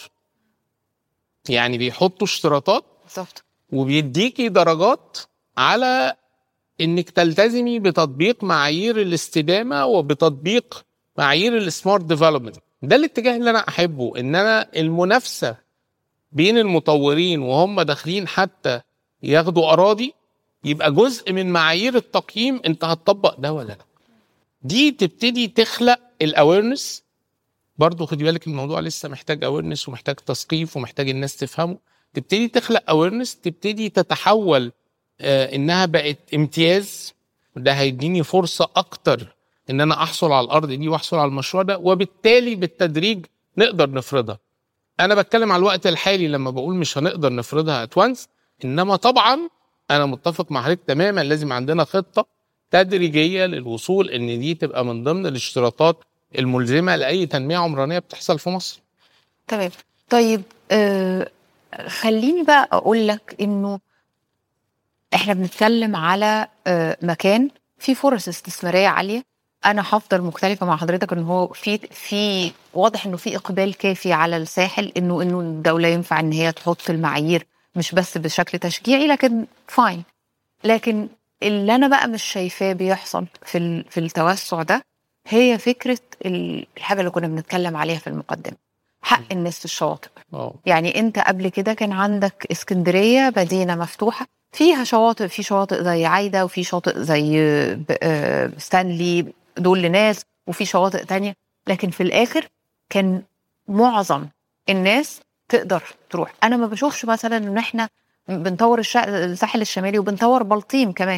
يعني بيحطوا اشتراطات بالظبط وبيديكي درجات على انك تلتزمي بتطبيق معايير الاستدامه وبتطبيق معايير السمارت ديفلوبمنت ده الاتجاه اللي انا احبه ان انا المنافسه بين المطورين وهم داخلين حتى ياخدوا اراضي يبقى جزء من معايير التقييم انت هتطبق ده ولا لا دي تبتدي تخلق الاويرنس برضو خدي بالك الموضوع لسه محتاج اويرنس ومحتاج تثقيف ومحتاج الناس تفهمه تبتدي تخلق اويرنس تبتدي تتحول آه انها بقت امتياز ده هيديني فرصه اكتر ان انا احصل على الارض دي واحصل على المشروع ده وبالتالي بالتدريج نقدر نفرضها انا بتكلم على الوقت الحالي لما بقول مش هنقدر نفرضها اتوانس انما طبعا انا متفق مع حضرتك تماما لازم عندنا خطه تدريجيه للوصول ان دي تبقى من ضمن الاشتراطات الملزمه لاي تنميه عمرانيه بتحصل في مصر تمام طيب آه خليني بقى اقول لك انه احنا بنتكلم على آه مكان فيه فرص استثماريه عاليه انا هفضل مختلفه مع حضرتك ان هو في في واضح انه في اقبال كافي على الساحل انه انه الدوله ينفع ان هي تحط المعايير مش بس بشكل تشجيعي لكن فاين لكن اللي انا بقى مش شايفاه بيحصل في ال- في التوسع ده هي فكره ال- الحاجه اللي كنا بنتكلم عليها في المقدمه حق الناس في الشواطئ اه يعني انت قبل كده كان عندك اسكندريه مدينه مفتوحه فيها شواطئ في شواطئ زي عايده وفي شاطئ زي ب- آه، ستانلي دول لناس وفي شواطئ تانية لكن في الاخر كان معظم الناس تقدر تروح انا ما بشوفش مثلا ان احنا بنطور الش- الساحل الشمالي وبنطور بلطيم كمان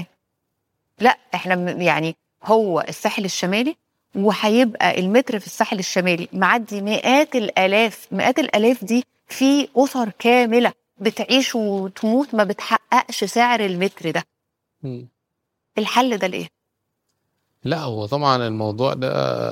لا احنا م- يعني هو الساحل الشمالي وهيبقى المتر في الساحل الشمالي معدي مئات الالاف مئات الالاف دي في اسر كامله بتعيش وتموت ما بتحققش سعر المتر ده مم. الحل ده لايه لا هو طبعا الموضوع ده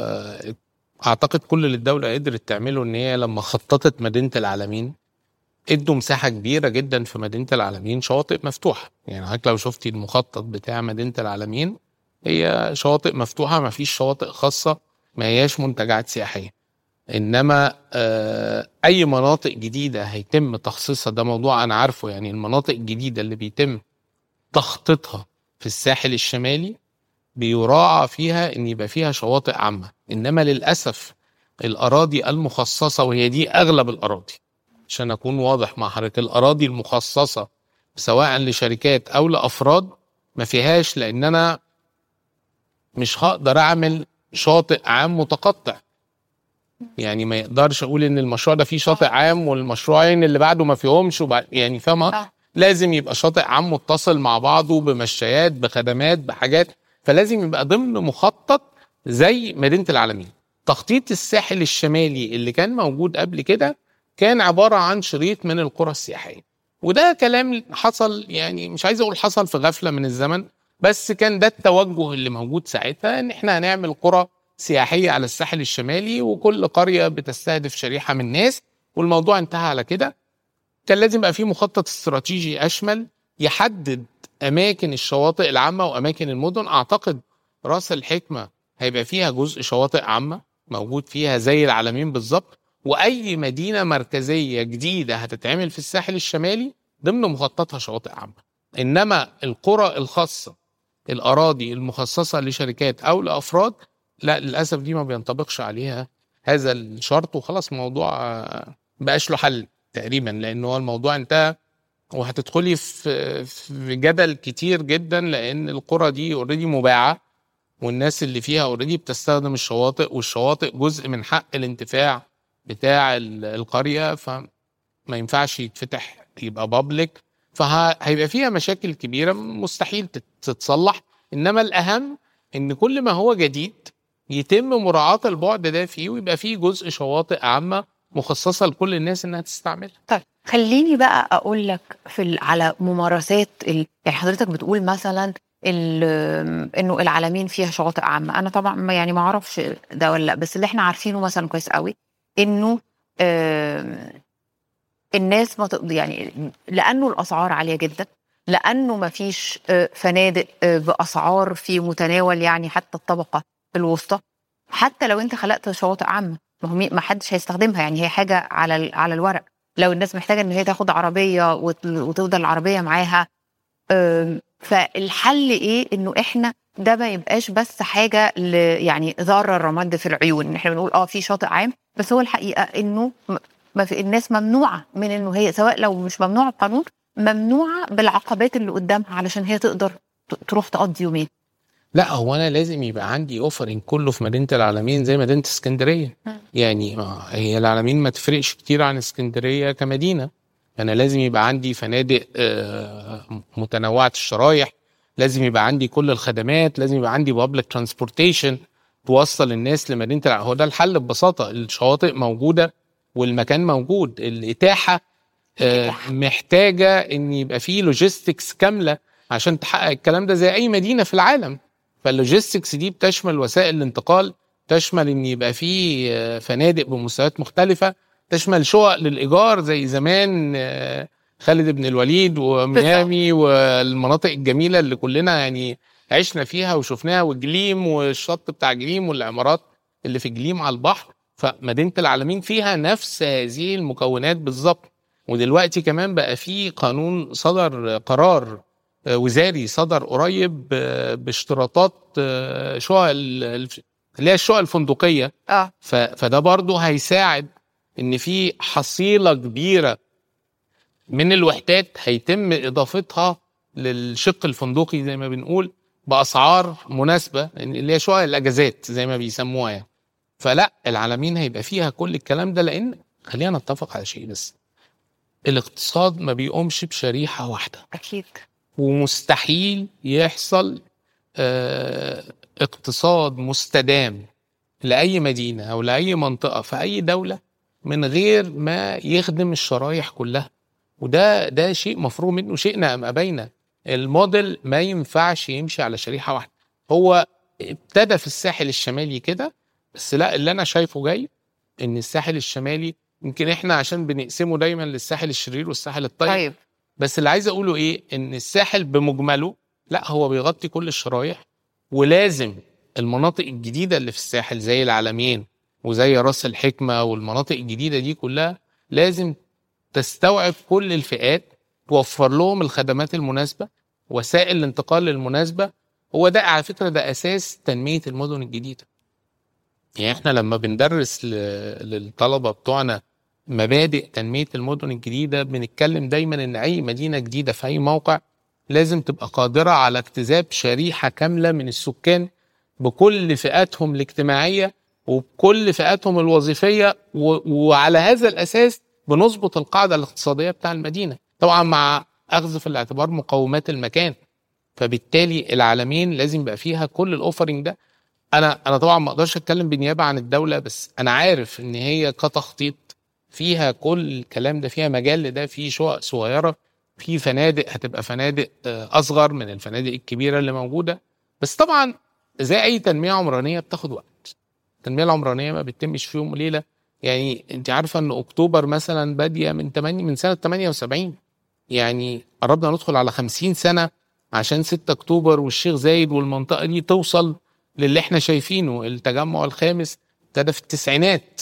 اعتقد كل اللي الدوله قدرت تعمله ان هي لما خططت مدينه العالمين ادوا مساحه كبيره جدا في مدينه العالمين شواطئ مفتوحه يعني حضرتك لو شفتي المخطط بتاع مدينه العالمين هي شواطئ مفتوحه ما فيش شواطئ خاصه ما هياش منتجعات سياحيه انما آه، اي مناطق جديده هيتم تخصيصها ده موضوع انا عارفه يعني المناطق الجديده اللي بيتم تخطيطها في الساحل الشمالي بيراعى فيها ان يبقى فيها شواطئ عامه انما للاسف الاراضي المخصصه وهي دي اغلب الاراضي عشان اكون واضح مع حضرتك الاراضي المخصصه سواء لشركات او لافراد ما فيهاش لان انا مش هقدر اعمل شاطئ عام متقطع يعني ما يقدرش اقول ان المشروع ده فيه شاطئ عام والمشروعين اللي بعده ما فيهمش وبعد يعني فاهمه آه. لازم يبقى شاطئ عام متصل مع بعضه بمشايات بخدمات بحاجات فلازم يبقى ضمن مخطط زي مدينه العالمين تخطيط الساحل الشمالي اللي كان موجود قبل كده كان عباره عن شريط من القرى السياحيه وده كلام حصل يعني مش عايز اقول حصل في غفله من الزمن بس كان ده التوجه اللي موجود ساعتها ان احنا هنعمل قرى سياحيه على الساحل الشمالي وكل قريه بتستهدف شريحه من الناس والموضوع انتهى على كده كان لازم يبقى في مخطط استراتيجي اشمل يحدد اماكن الشواطئ العامه واماكن المدن اعتقد راس الحكمه هيبقى فيها جزء شواطئ عامه موجود فيها زي العالمين بالظبط واي مدينه مركزيه جديده هتتعمل في الساحل الشمالي ضمن مخططها شواطئ عامه انما القرى الخاصه الاراضي المخصصه لشركات او لافراد لا للاسف دي ما بينطبقش عليها هذا الشرط وخلاص الموضوع آه، بقاش له حل تقريبا لان هو الموضوع انتهى وهتدخلي في في جدل كتير جدا لان القرى دي اوريدي مباعه والناس اللي فيها اوريدي بتستخدم الشواطئ والشواطئ جزء من حق الانتفاع بتاع ال- القريه فما ينفعش يتفتح يبقى بابليك فهيبقى فيها مشاكل كبيره مستحيل تت- تتصلح انما الاهم ان كل ما هو جديد يتم مراعاه البعد ده فيه ويبقى فيه جزء شواطئ عامه مخصصه لكل الناس انها تستعملها طيب خليني بقى اقول لك في ال- على ممارسات ال... يعني حضرتك بتقول مثلا ال- انه العالمين فيها شواطئ عامه انا طبعا ما- يعني ما اعرفش ده ولا لا بس اللي احنا عارفينه مثلا كويس قوي انه آم، الناس ما تقضي يعني لانه الاسعار عاليه جدا لانه ما فيش آه، فنادق آه، باسعار في متناول يعني حتى الطبقه الوسطى حتى لو انت خلقت شواطئ عامه ما هو مي- ما حدش هيستخدمها يعني هي حاجه على ال- على الورق لو الناس محتاجه ان هي تاخد عربيه وت- وتفضل العربيه معاها أم، فالحل ايه انه احنا ده ما يبقاش بس حاجه ل يعني ضاره الرماد في العيون ان احنا بنقول اه في شاطئ عام بس هو الحقيقه انه م- ما في الناس ممنوعه من انه هي سواء لو مش ممنوعه بقانون ممنوعه بالعقبات اللي قدامها علشان هي تقدر ت- تروح تقضي يومين لا هو انا لازم يبقى عندي اوفرنج كله في مدينه العالمين زي مدينه اسكندريه مم. يعني ما هي العالمين ما تفرقش كتير عن اسكندريه كمدينه انا لازم يبقى عندي فنادق آه، متنوعه الشرايح لازم يبقى عندي كل الخدمات لازم يبقى عندي بابليك ترانسبورتيشن توصل الناس لمدينه الع- هو ده الحل ببساطه الشواطئ موجوده والمكان موجود الاتاحه آه، الإتاحة. محتاجه ان يبقى فيه لوجيستكس كامله عشان تحقق الكلام ده زي اي مدينه في العالم فاللوجيستكس دي بتشمل وسائل الانتقال تشمل ان يبقى في آه، فنادق بمستويات مختلفه تشمل شقق للايجار زي زمان آه، خالد بن الوليد وميامي والمناطق الجميله اللي كلنا يعني عشنا فيها وشفناها وجليم والشط بتاع جليم والعمارات اللي في جليم على البحر فمدينه العالمين فيها نفس هذه المكونات بالظبط ودلوقتي كمان بقى في قانون صدر قرار آه، وزاري صدر قريب آه، باشتراطات آه، شقق ال- الف- اللي هي الشقق الفندقيه اه ف- فده برضه هيساعد ان في حصيله كبيره من الوحدات هيتم اضافتها للشق الفندقي زي ما بنقول باسعار مناسبه اللي هي شقق الاجازات زي ما بيسموها يعني فلا العالمين هيبقى فيها كل الكلام ده لان خلينا نتفق على شيء بس الاقتصاد ما بيقومش بشريحه واحده اكيد ومستحيل يحصل آه، اقتصاد مستدام لأي مدينة أو لأي منطقة في أي دولة من غير ما يخدم الشرايح كلها وده ده شيء مفروغ منه شئنا أم أبينا الموديل ما ينفعش يمشي على شريحة واحدة هو ابتدى في الساحل الشمالي كده بس لا اللي أنا شايفه جاي إن الساحل الشمالي يمكن إحنا عشان بنقسمه دايما للساحل الشرير والساحل الطيب طيب بس اللي عايز اقوله ايه ان الساحل بمجمله لا هو بيغطي كل الشرايح ولازم المناطق الجديده اللي في الساحل زي العلمين وزي راس الحكمه والمناطق الجديده دي كلها لازم تستوعب كل الفئات توفر لهم الخدمات المناسبه وسائل الانتقال المناسبه هو ده على فكره ده اساس تنميه المدن الجديده يعني احنا لما بندرس ل- للطلبه بتوعنا مبادئ تنميه المدن الجديده بنتكلم دايما ان اي مدينه جديده في اي موقع لازم تبقى قادره على اجتذاب شريحه كامله من السكان بكل فئاتهم الاجتماعيه وبكل فئاتهم الوظيفيه و... وعلى هذا الاساس بنظبط القاعده الاقتصاديه بتاع المدينه طبعا مع اخذ في الاعتبار مقومات المكان فبالتالي العالمين لازم يبقى فيها كل الاوفرنج ده انا انا طبعا ما اقدرش اتكلم بالنيابه عن الدوله بس انا عارف ان هي كتخطيط فيها كل الكلام ده فيها مجال لده في شقق صغيره في فنادق هتبقى فنادق آه، اصغر من الفنادق الكبيره اللي موجوده بس طبعا زي اي تنميه عمرانيه بتاخد وقت التنميه العمرانيه ما بتتمش في يوم وليله يعني انت عارفه ان اكتوبر مثلا باديه من 8 من سنه 78 يعني قربنا ندخل على 50 سنه عشان 6 اكتوبر والشيخ زايد والمنطقه دي توصل للي احنا شايفينه التجمع الخامس ابتدى في التسعينات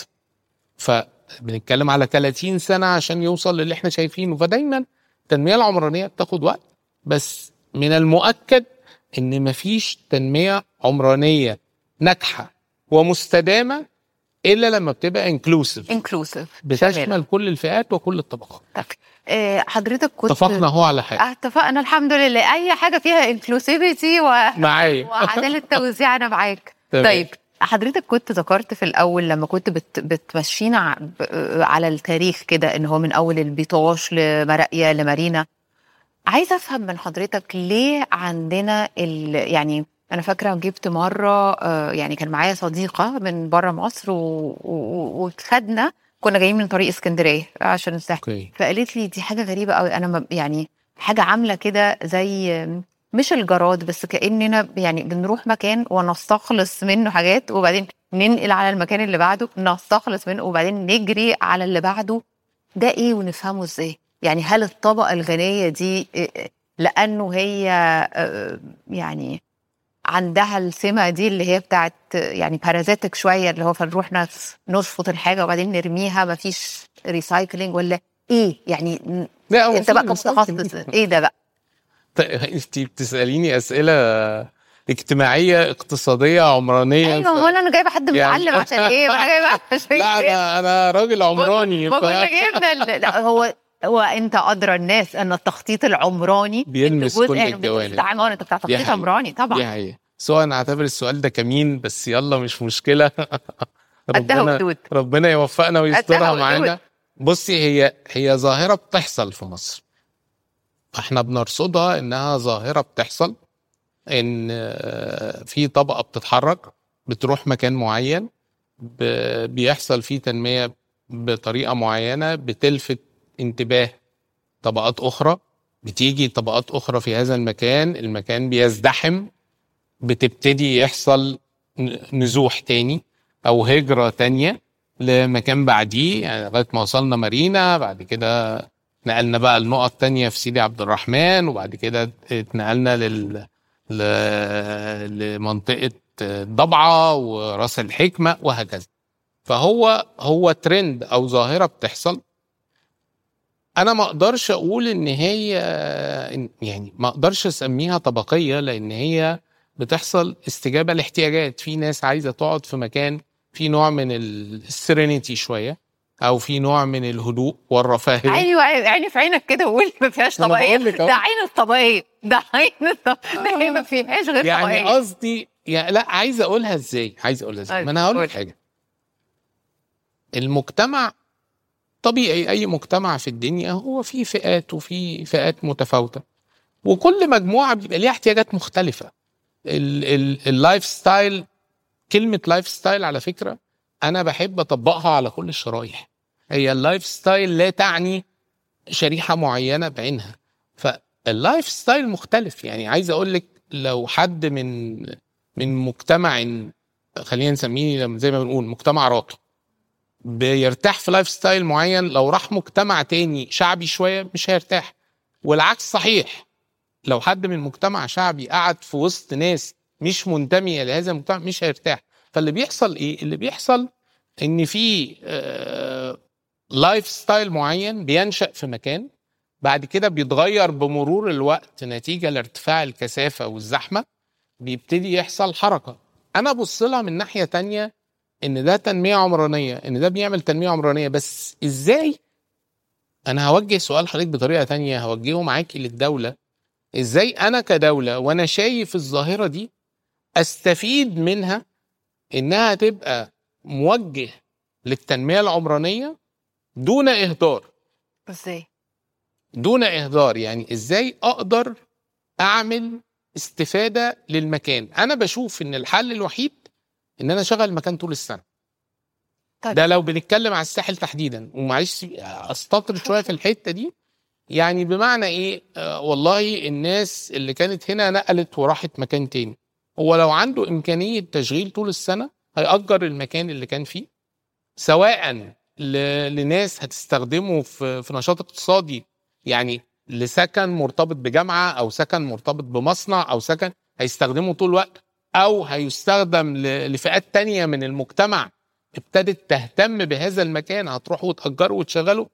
فبنتكلم على 30 سنه عشان يوصل للي احنا شايفينه فدايما التنميه العمرانيه بتاخد وقت بس من المؤكد ان مفيش تنميه عمرانيه ناجحه ومستدامه الا لما بتبقى انكلوسيف انكلوسيف بتشمل كل الفئات وكل الطبقات آه حضرتك كنت اتفقنا هو على حاجه آه، اتفقنا الحمد لله اي حاجه فيها انكلوسيفيتي و... معايا وعداله توزيع انا معاك تمام. طيب حضرتك كنت ذكرت في الاول لما كنت بت بتمشينا ع- ب- على التاريخ كده ان هو من اول البيطاش لمراقيه لمارينا عايزه افهم من حضرتك ليه عندنا ال يعني انا فاكره جبت مره آه، يعني كان معايا صديقه من بره مصر و- و- وخدنا كنا جايين من طريق اسكندريه عشان الساحل اوكي فقالت لي دي حاجه غريبه قوي انا ما- يعني حاجه عامله كده زي مش الجراد بس كاننا يعني بنروح مكان ونستخلص منه حاجات وبعدين ننقل على المكان اللي بعده نستخلص منه وبعدين نجري على اللي بعده ده ايه ونفهمه ازاي يعني هل الطبقه الغنيه دي إيه- لانه هي آه، يعني عندها السمه دي اللي هي بتاعت يعني بارازيتك شويه اللي هو فنروح نس- نشفط الحاجه وبعدين نرميها مفيش ريسايكلينج ولا ايه يعني لا هو انت في بقى مساكن. كمتخصص ايه ده بقى طيب انت بتساليني اسئله اجتماعيه اقتصاديه عمرانيه ايوه هو انا جايبه حد يعني- متعلم عشان ايه ما انا جايبه عشان لا إيه؟ انا انا راجل عمراني ما ف... كنا جبنا ال- لا هو هو انت ادرى الناس ان التخطيط العمراني بيلمس جزء كل من الجوانب. بتاع ما هو انت بتاع دي تخطيط حقيقة. عمراني دي طبعا حقيقة سواء نعتبر السؤال ده كمين بس يلا مش مشكله قدها ربنا ودود ربنا يوفقنا ويسترها قدها معانا ودود. بصي هي هي ظاهره بتحصل في مصر احنا بنرصدها انها ظاهره بتحصل ان آه، في طبقه بتتحرك بتروح مكان معين ب- بيحصل فيه تنميه بطريقه معينه بتلفت انتباه طبقات اخرى بتيجي طبقات اخرى في هذا المكان المكان بيزدحم بتبتدي يحصل ن- نزوح تاني او هجره تانية لمكان بعديه يعني لغايه ما وصلنا مارينا بعد كده نقلنا بقى النقط تانية في سيدي عبد الرحمن وبعد كده اتنقلنا لل ل... لمنطقة الضبعة وراس الحكمة وهكذا فهو هو ترند أو ظاهرة بتحصل أنا ما أقدرش أقول إن هي إن- يعني ما أقدرش أسميها طبقية لأن هي بتحصل استجابة لاحتياجات في ناس عايزة تقعد في مكان في نوع من السيرينيتي شوية أو في نوع من الهدوء والرفاهية عيني وعي- عيني في عينك كده وقول ما فيهاش أنا طبقيه بقول لك أهو. ده عين الطبقيه ده عين الطبقيه ده هي ما فيهاش غير يعني طبقيه قصدي يعني لا عايز اقولها ازاي عايز اقولها ازاي أيوة، ما انا هقول لك قول. حاجه المجتمع طبيعي اي مجتمع في الدنيا هو فيه فئات وفي فئات متفاوته وكل مجموعه بيبقى ليها احتياجات مختلفه ال- ال- اللايف ستايل كلمه لايف ستايل على فكره انا بحب اطبقها على كل الشرايح هي اللايف ستايل لا تعني شريحه معينه بعينها فاللايف ستايل مختلف يعني عايز اقول لك لو حد من من مجتمع خلينا نسميه لما- زي ما بنقول مجتمع راقي بيرتاح في لايف ستايل معين لو راح مجتمع تاني شعبي شويه مش هيرتاح والعكس صحيح لو حد من مجتمع شعبي قعد في وسط ناس مش منتميه لهذا المجتمع مش هيرتاح فاللي بيحصل ايه اللي بيحصل ان في آه لايف ستايل معين بينشأ في مكان بعد كده بيتغير بمرور الوقت نتيجة لارتفاع الكثافة والزحمة بيبتدي يحصل حركة أنا أبص لها من ناحية تانية إن ده تنمية عمرانية إن ده بيعمل تنمية عمرانية بس إزاي أنا هوجه سؤال حضرتك بطريقة تانية هوجهه معاكي للدولة إزاي أنا كدولة وأنا شايف الظاهرة دي أستفيد منها إنها تبقى موجه للتنمية العمرانية دون إهدار ازاي دون اهدار يعني ازاي اقدر اعمل استفاده للمكان انا بشوف ان الحل الوحيد ان انا اشغل المكان طول السنه طيب. ده لو بنتكلم على الساحل تحديدا ومعلش استطرد شويه في الحته دي يعني بمعنى ايه آه والله الناس اللي كانت هنا نقلت وراحت مكان تاني هو لو عنده امكانيه تشغيل طول السنه هيأجر المكان اللي كان فيه سواء ل- لناس هتستخدمه في في نشاط اقتصادي يعني لسكن مرتبط بجامعه او سكن مرتبط بمصنع او سكن هيستخدمه طول الوقت او هيستخدم ل- لفئات تانية من المجتمع ابتدت تهتم بهذا المكان هتروح وتأجره وتشغله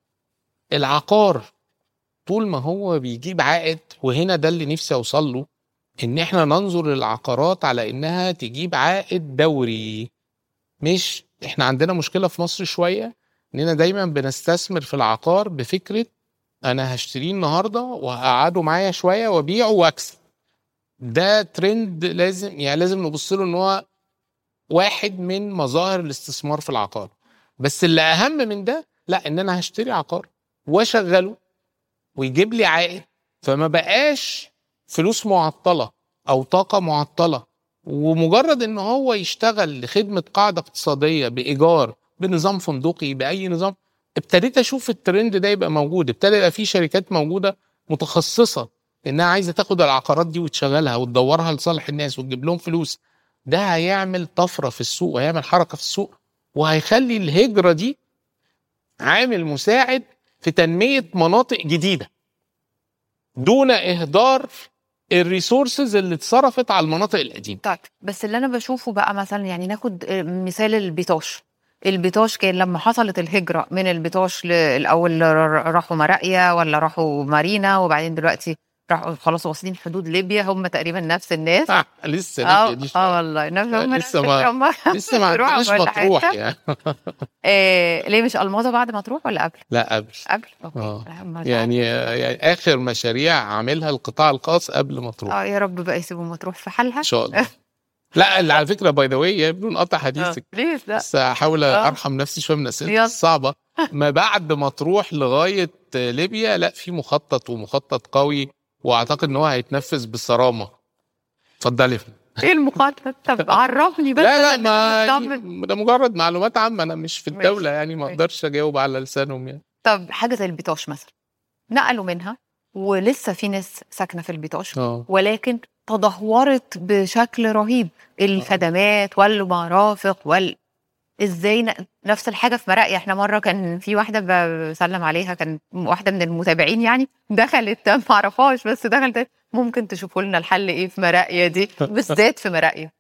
العقار طول ما هو بيجيب عائد وهنا ده اللي نفسي اوصل له ان احنا ننظر للعقارات على انها تجيب عائد دوري مش احنا عندنا مشكله في مصر شويه اننا دايما بنستثمر في العقار بفكره انا هشتريه النهارده وهقعده معايا شويه وابيعه واكسب ده ترند لازم يعني لازم نبص له ان هو واحد من مظاهر الاستثمار في العقار بس اللي اهم من ده لا ان انا هشتري عقار واشغله ويجيب لي عائد فما بقاش فلوس معطله او طاقه معطله ومجرد ان هو يشتغل لخدمه قاعده اقتصاديه بايجار بنظام فندقي باي نظام ابتديت اشوف الترند ده يبقى موجود ابتدى يبقى في شركات موجوده متخصصه انها عايزه تاخد العقارات دي وتشغلها وتدورها لصالح الناس وتجيب لهم فلوس ده هيعمل طفره في السوق وهيعمل حركه في السوق وهيخلي الهجره دي عامل مساعد في تنميه مناطق جديده دون اهدار الريسورسز اللي اتصرفت على المناطق القديمه طيب بس اللي انا بشوفه بقى مثلا يعني ناخد مثال البيطاش البيطاش كان لما حصلت الهجرة من البيطاش ل- الأول ر- راحوا مراقيا ولا راحوا مارينا وبعدين دلوقتي راحوا خلاص واصلين حدود ليبيا هم تقريبا نفس الناس آه لسه اه ليبيا دي اه والله نفس هم لسه نفس ما- هم لسه ما بيروحوا عندناش كل مطروح حتة. يعني آه ليه مش الماظة بعد ما تروح ولا قبل؟ لا قبل قبل اوكي اه لا، ما- يعني يعني اخر مشاريع عاملها القطاع الخاص قبل ما تروح اه يا رب بقى يسيبوا مطروح في حالها ان شاء الله لا اللي على فكره باي ذا واي بدون قطع آه، حديثك بليز لا بس هحاول آه. ارحم نفسي شويه من اسئلتك يلا. الصعبه ما بعد ما تروح لغايه ليبيا لا في مخطط ومخطط قوي واعتقد ان هو هيتنفذ بصرامه اتفضلي يا فندم. ايه المخاطرة طب عرفني بس لا لا أنا ما مطمن. ده مجرد معلومات عامه انا مش في ماشي. الدوله يعني ما ماشي. اقدرش اجاوب على لسانهم يعني طب حاجة زي البيطاش مثلا نقلوا منها ولسه في ناس ساكنة في البيطاش اه ولكن تدهورت بشكل رهيب الخدمات والمرافق وال ازاي ن- نفس الحاجه في مراقيا احنا مره كان في واحده بسلم عليها كان واحده من المتابعين يعني دخلت ما اعرفهاش بس دخلت ممكن تشوفوا لنا الحل ايه في مراقيا دي بالذات في مراقيا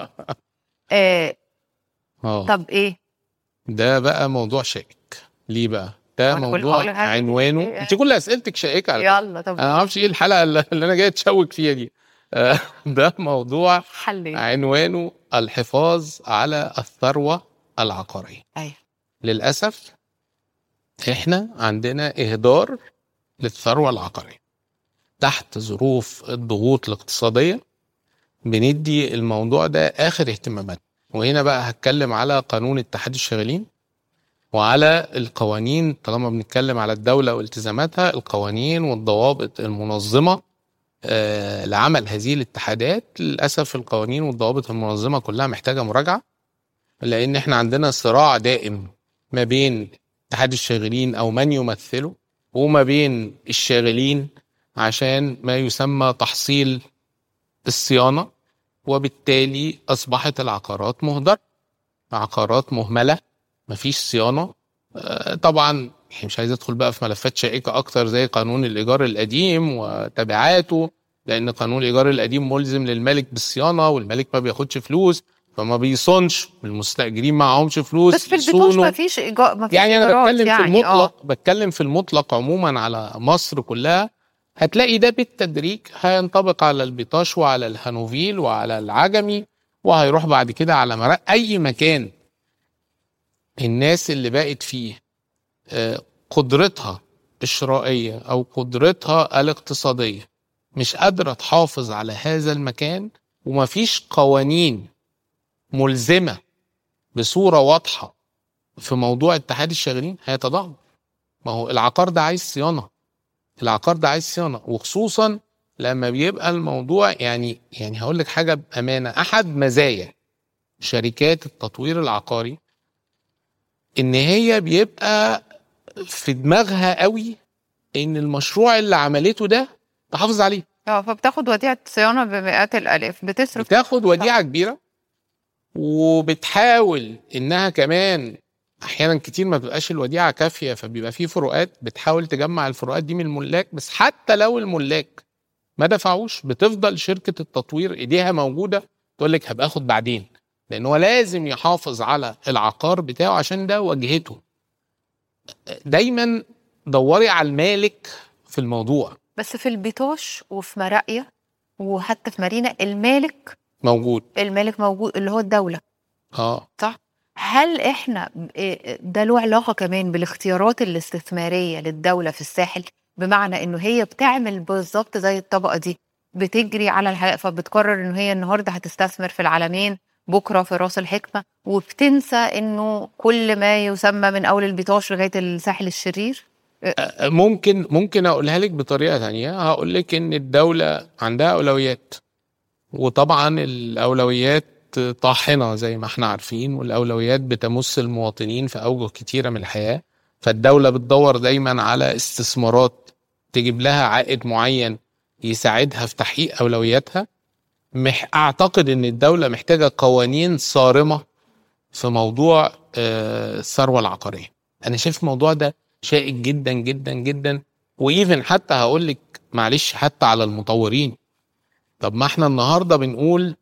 آه اه طب ايه ده بقى موضوع شائك ليه بقى ده أنا كل- موضوع هقول لك حاجة. عنوانه إيه؟ انت كل اسئلتك شائكه على فكرة. يلا طب انا ما اعرفش ايه الحلقه اللي اللي انا جاي اتشوك فيها دي آه، ده موضوع حل ايه عنوانه الحفاظ على الثروه العقاريه ايوه للاسف احنا عندنا اهدار للثروه العقاريه تحت ظروف الضغوط الاقتصاديه بندي الموضوع ده اخر اهتمامات وهنا بقى هتكلم على قانون اتحاد الشغالين وعلى القوانين طالما بنتكلم على الدوله والتزاماتها القوانين والضوابط المنظمه آه، لعمل هذه الاتحادات للاسف القوانين والضوابط المنظمه كلها محتاجه مراجعه لان احنا عندنا صراع دائم ما بين اتحاد الشاغلين او من يمثله وما بين الشاغلين عشان ما يسمى تحصيل الصيانه وبالتالي اصبحت العقارات مهدره عقارات مهمله مفيش صيانه آه، طبعا يعني مش عايز ادخل بقى في ملفات شائكه اكتر زي قانون الايجار القديم وتبعاته لان قانون الايجار القديم ملزم للمالك بالصيانه والمالك ما بياخدش فلوس فما بيصونش والمستاجرين معهمش فلوس بس في البيطاش يصونوا. ما فيش إيجار ما فيش يعني انا إيجارات بتكلم في يعني. المطلق بتكلم في المطلق عموما على مصر كلها هتلاقي ده بالتدريج هينطبق على البيطاش وعلى الهانوفيل وعلى العجمي وهيروح بعد كده على مراء اي مكان الناس اللي بقت فيه آه، قدرتها الشرائيه او قدرتها الاقتصاديه مش قادره تحافظ على هذا المكان ومفيش قوانين ملزمه بصوره واضحه في موضوع اتحاد الشاغلين هيتضخم ما هو العقار ده عايز صيانه العقار ده عايز صيانه وخصوصا لما بيبقى الموضوع يعني يعني هقول لك حاجه بامانه احد مزايا شركات التطوير العقاري ان هي بيبقى في دماغها قوي ان المشروع اللي عملته ده تحافظ عليه اه فبتاخد وديعه صيانه بمئات الالاف بتصرف بتاخد وديعه كبيره وبتحاول انها كمان احيانا كتير ما بتبقاش الوديعه كافيه فبيبقى في فروقات بتحاول تجمع الفروقات دي من الملاك بس حتى لو الملاك ما دفعوش بتفضل شركه التطوير ايديها موجوده تقول لك هبقى اخد بعدين لان هو لازم يحافظ على العقار بتاعه عشان ده واجهته دايما دوري على المالك في الموضوع بس في البيطاش وفي مراقيا وحتى في مارينا المالك موجود المالك موجود اللي هو الدوله اه صح هل احنا إيه، ده له علاقه كمان بالاختيارات الاستثماريه للدوله في الساحل بمعنى انه هي بتعمل بالظبط زي الطبقه دي بتجري على الحقيقه فبتقرر انه هي النهارده هتستثمر في العالمين بكره في راس الحكمه وبتنسى انه كل ما يسمى من اول البيطاش لغايه الساحل الشرير ممكن ممكن اقولها لك بطريقه تانية هقول لك ان الدوله عندها اولويات وطبعا الاولويات طاحنه زي ما احنا عارفين والاولويات بتمس المواطنين في اوجه كتيره من الحياه فالدوله بتدور دايما على استثمارات تجيب لها عائد معين يساعدها في تحقيق اولوياتها مح اعتقد ان الدوله محتاجه قوانين صارمه في موضوع آه، الثروه العقاريه انا شايف الموضوع ده شائك جدا جدا جدا وايفن حتى هقول لك معلش حتى على المطورين طب ما احنا النهارده بنقول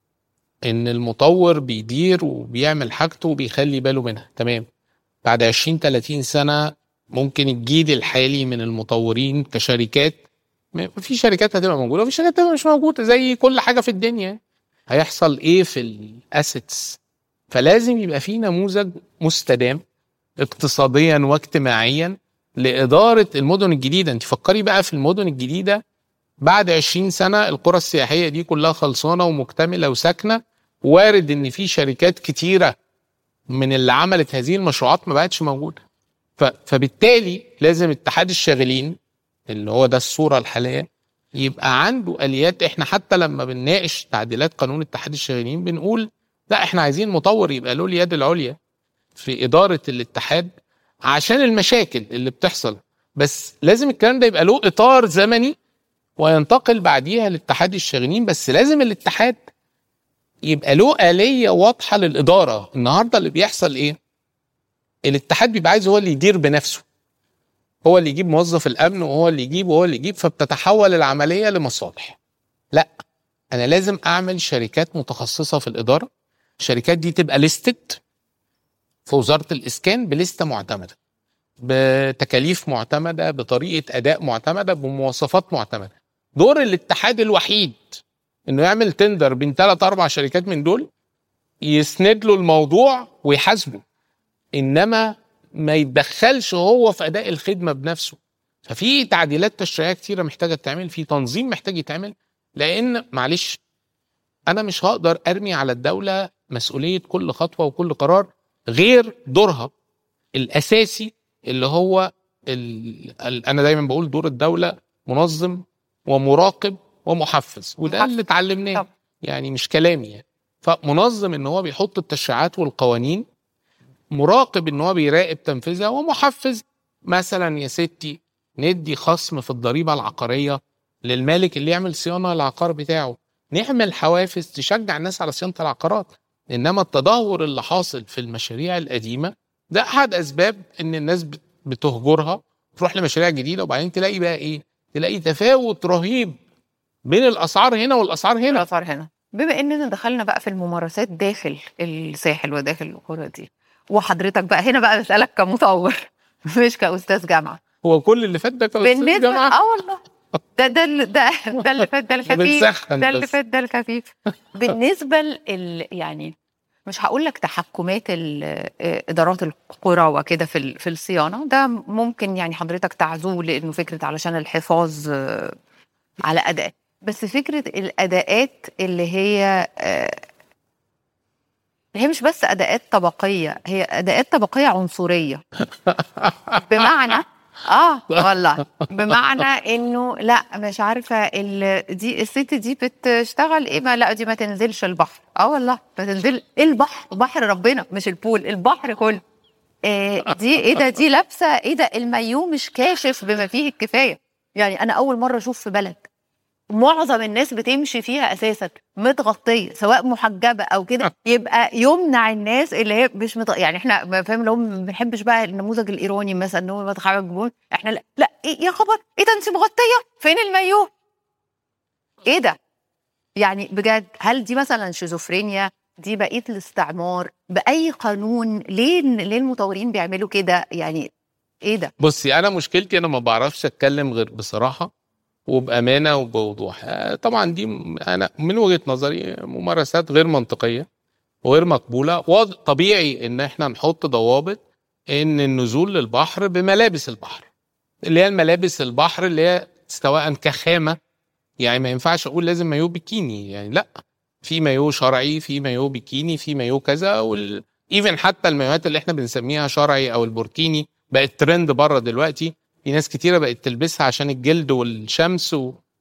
ان المطور بيدير وبيعمل حاجته وبيخلي باله منها تمام بعد 20 30 سنه ممكن الجيل الحالي من المطورين كشركات م- في شركات هتبقى موجوده وفي شركات هتبقى مش موجوده زي كل حاجه في الدنيا هيحصل ايه في الاسيتس فلازم يبقى في نموذج مستدام اقتصاديا واجتماعيا لاداره المدن الجديده انت فكري بقى في المدن الجديده بعد 20 سنه القرى السياحيه دي كلها خلصانه ومكتمله وساكنه وارد ان في شركات كتيره من اللي عملت هذه المشروعات ما بقتش موجوده ف- فبالتالي لازم اتحاد الشاغلين اللي هو ده الصوره الحاليه يبقى عنده اليات احنا حتى لما بنناقش تعديلات قانون اتحاد الشاغلين بنقول لا احنا عايزين مطور يبقى له اليد العليا في اداره الاتحاد عشان المشاكل اللي بتحصل بس لازم الكلام ده يبقى له اطار زمني وينتقل بعديها لاتحاد الشاغلين بس لازم الاتحاد يبقى له آلية واضحة للإدارة النهاردة اللي بيحصل إيه الاتحاد بيبقى عايز هو اللي يدير بنفسه هو اللي يجيب موظف الأمن وهو اللي يجيب وهو اللي يجيب فبتتحول العملية لمصالح لا أنا لازم أعمل شركات متخصصة في الإدارة الشركات دي تبقى ليستد في وزارة الإسكان بلستة معتمدة بتكاليف معتمدة بطريقة أداء معتمدة بمواصفات معتمدة دور الاتحاد الوحيد انه يعمل تندر بين ثلاث اربع شركات من دول يسند له الموضوع ويحاسبه انما ما يتدخلش هو في اداء الخدمه بنفسه ففي تعديلات تشريعيه كتيره محتاجه تتعمل في تنظيم محتاج يتعمل لان معلش انا مش هقدر ارمي على الدوله مسؤوليه كل خطوه وكل قرار غير دورها الاساسي اللي هو ال... ال... انا دايما بقول دور الدوله منظم ومراقب ومحفز وده محفز. اللي اتعلمناه طب. يعني مش كلامي يعني فمنظم ان هو بيحط التشريعات والقوانين مراقب ان هو بيراقب تنفيذها ومحفز مثلا يا ستي ندي خصم في الضريبه العقاريه للمالك اللي يعمل صيانه للعقار بتاعه نعمل حوافز تشجع الناس على صيانه العقارات انما التدهور اللي حاصل في المشاريع القديمه ده احد اسباب ان الناس بت- بتهجرها تروح لمشاريع جديده وبعدين تلاقي بقى ايه تلاقي تفاوت رهيب بين الاسعار هنا والاسعار هنا الاسعار هنا بما اننا دخلنا بقى في الممارسات داخل الساحل وداخل القرى دي وحضرتك بقى هنا بقى بسالك كمطور مش كاستاذ جامعه هو كل اللي فات ده كان بالنسبه جماعه اه والله ده ده اللي- ده ده اللي فات ده الخفيف بنسخن ده اللي بس. فات ده الخفيف بالنسبه ل يعني مش هقول لك تحكمات ال- آه، ادارات القرى وكده في ال- في الصيانه ده ممكن يعني حضرتك تعزوه لانه فكره علشان الحفاظ آه، على اداء بس فكره الاداءات اللي هي آه، هي مش بس اداءات طبقيه هي اداءات طبقيه عنصريه بمعنى اه والله بمعنى انه لا مش عارفه ال... دي الست دي بتشتغل ايه ما لا دي ما تنزلش البحر اه والله ما تنزل إيه البحر بحر ربنا مش البول البحر كله إيه دي ايه ده دي لابسه ايه ده المايو مش كاشف بما فيه الكفايه يعني انا اول مره اشوف في بلد معظم الناس بتمشي فيها اساسا متغطيه سواء محجبه او كده يبقى يمنع الناس اللي هي مش مت... يعني احنا ما فاهم لو ما بنحبش بقى النموذج الايراني مثلا ان هو متخرج احنا لا, لا إيه يا خبر ايه ده انت مغطيه فين المايو ايه ده يعني بجد هل دي مثلا شيزوفرينيا دي بقيه الاستعمار باي قانون ليه ليه المطورين بيعملوا كده يعني ايه ده بصي انا مشكلتي انا ما بعرفش اتكلم غير بصراحه وبامانه وبوضوح آه، طبعا دي م- انا من وجهه نظري ممارسات غير منطقيه وغير مقبوله واض- طبيعي ان احنا نحط ضوابط ان النزول للبحر بملابس البحر اللي هي الملابس البحر اللي هي سواء كخامه يعني ما ينفعش اقول لازم مايو بيكيني يعني لا في مايو شرعي في مايو بيكيني في مايو كذا وال... ايفن حتى المايوهات اللي احنا بنسميها شرعي او البوركيني بقت ترند بره دلوقتي في ناس كتيره بقت تلبسها عشان الجلد والشمس و...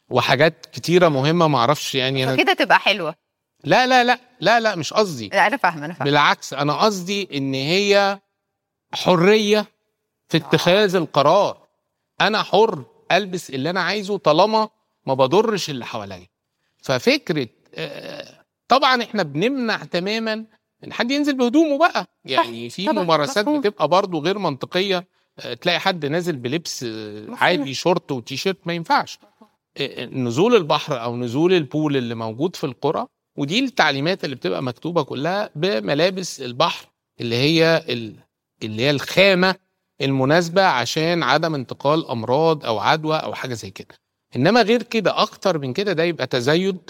وحاجات كتيره مهمه ما اعرفش يعني أنا فكده تبقى حلوه لا لا لا لا لا مش قصدي لا انا فاهمه انا فاهمه بالعكس انا قصدي ان هي حريه في اتخاذ القرار انا حر البس اللي انا عايزه طالما ما بضرش اللي حواليا ففكره آه، طبعا احنا بنمنع تماما ان حد ينزل بهدومه بقى يعني في طبعاً، ممارسات مفهوم. بتبقى برضو غير منطقيه آه، تلاقي حد نازل بلبس آه، مفهوم. عادي شورت وتيشيرت ما ينفعش آه، نزول البحر او نزول البول اللي موجود في القرى ودي التعليمات اللي بتبقى مكتوبه كلها بملابس البحر اللي هي ال- اللي هي الخامه المناسبه عشان عدم انتقال امراض او عدوى او حاجه زي كده انما غير كده اكتر من كده ده يبقى تزايد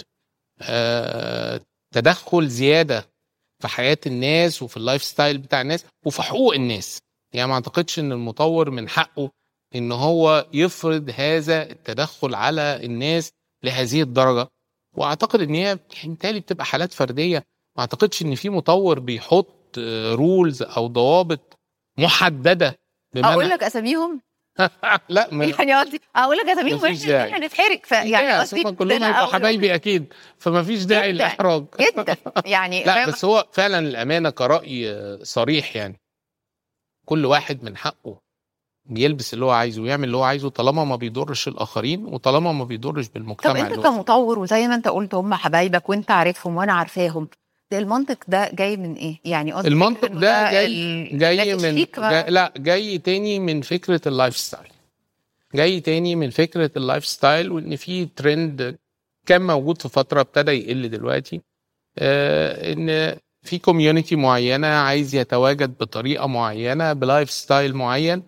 آه تدخل زياده في حياه الناس وفي اللايف ستايل بتاع الناس وفي حقوق الناس يعني ما اعتقدش ان المطور من حقه ان هو يفرض هذا التدخل على الناس لهذه الدرجه واعتقد ان هي يعني بالتالي بتبقى حالات فرديه ما اعتقدش ان في مطور بيحط رولز او ضوابط محدده بمعنى اقول لك اساميهم لا ما يعني قصدي اقول لك اساميهم مفيش واحنا داعي. احنا نتحرك فيعني يعني قصدي هم ده كلهم أنا هيبقوا أقول- حبايبي اكيد فما فيش داعي جداً. للاحراج جدا يعني لا فاهم؟ بس هو فعلا الامانه كراي آه، صريح يعني كل واحد من حقه بيلبس اللي هو عايزه ويعمل اللي هو عايزه طالما ما بيضرش الاخرين وطالما ما بيضرش طب بالمجتمع انت اللي هو كمطور وزي ما انت قلت هم حبايبك وانت عارفهم وانا عارفاهم ده المنطق ده جاي من ايه؟ يعني قصدي المنطق إنه ده جاي ال- جاي الناس من الشيك ما- جاي لا جاي تاني من فكره اللايف ستايل جاي تاني من فكره اللايف ستايل وان في ترند كان موجود في فتره ابتدى يقل دلوقتي آه ان في كوميونتي معينه عايز يتواجد بطريقه معينه بلايف ستايل معين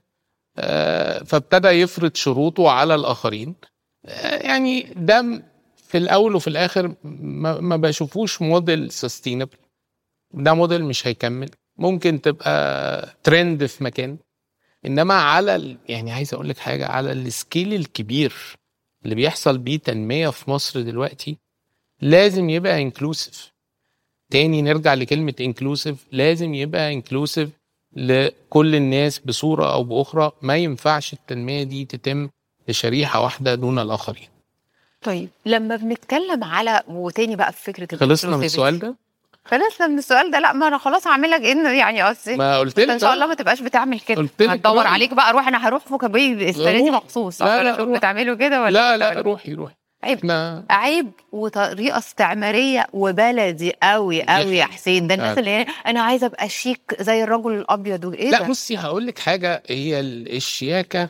آه فابتدى يفرض شروطه على الاخرين آه يعني ده م- في الاول وفي الاخر ما, ما بشوفوش موديل سستينبل ده موديل مش هيكمل ممكن تبقى ترند في مكان انما على ال... يعني عايز اقول لك حاجه على السكيل الكبير اللي بيحصل بيه تنميه في مصر دلوقتي لازم يبقى انكلوسيف تاني نرجع لكلمه انكلوسيف لازم يبقى انكلوسيف لكل الناس بصوره او باخرى ما ينفعش التنميه دي تتم لشريحه واحده دون الاخرين طيب لما بنتكلم على وتاني بقى في فكره خلصنا من ال السؤال ده خلصنا من السؤال ده لا ما انا خلاص هعمل لك انه يعني قصدي ما قلت انت لك ان شاء الله ما تبقاش بتعمل كده قلت لك هتدور رأيي. عليك بقى اروح انا هروح فوكابي السنه دي روح. مخصوص لا، عشان لا، أشوف روح. بتعملوا كده ولا لا لا ولا- روحي روحي عيب احنا عيب وطريقه استعماريه وبلدي قوي قوي يا حسين ده الناس آه. اللي هي انا عايزه ابقى شيك زي الرجل الابيض وايه لا ده بصي هقول لك حاجه هي ال- الشياكه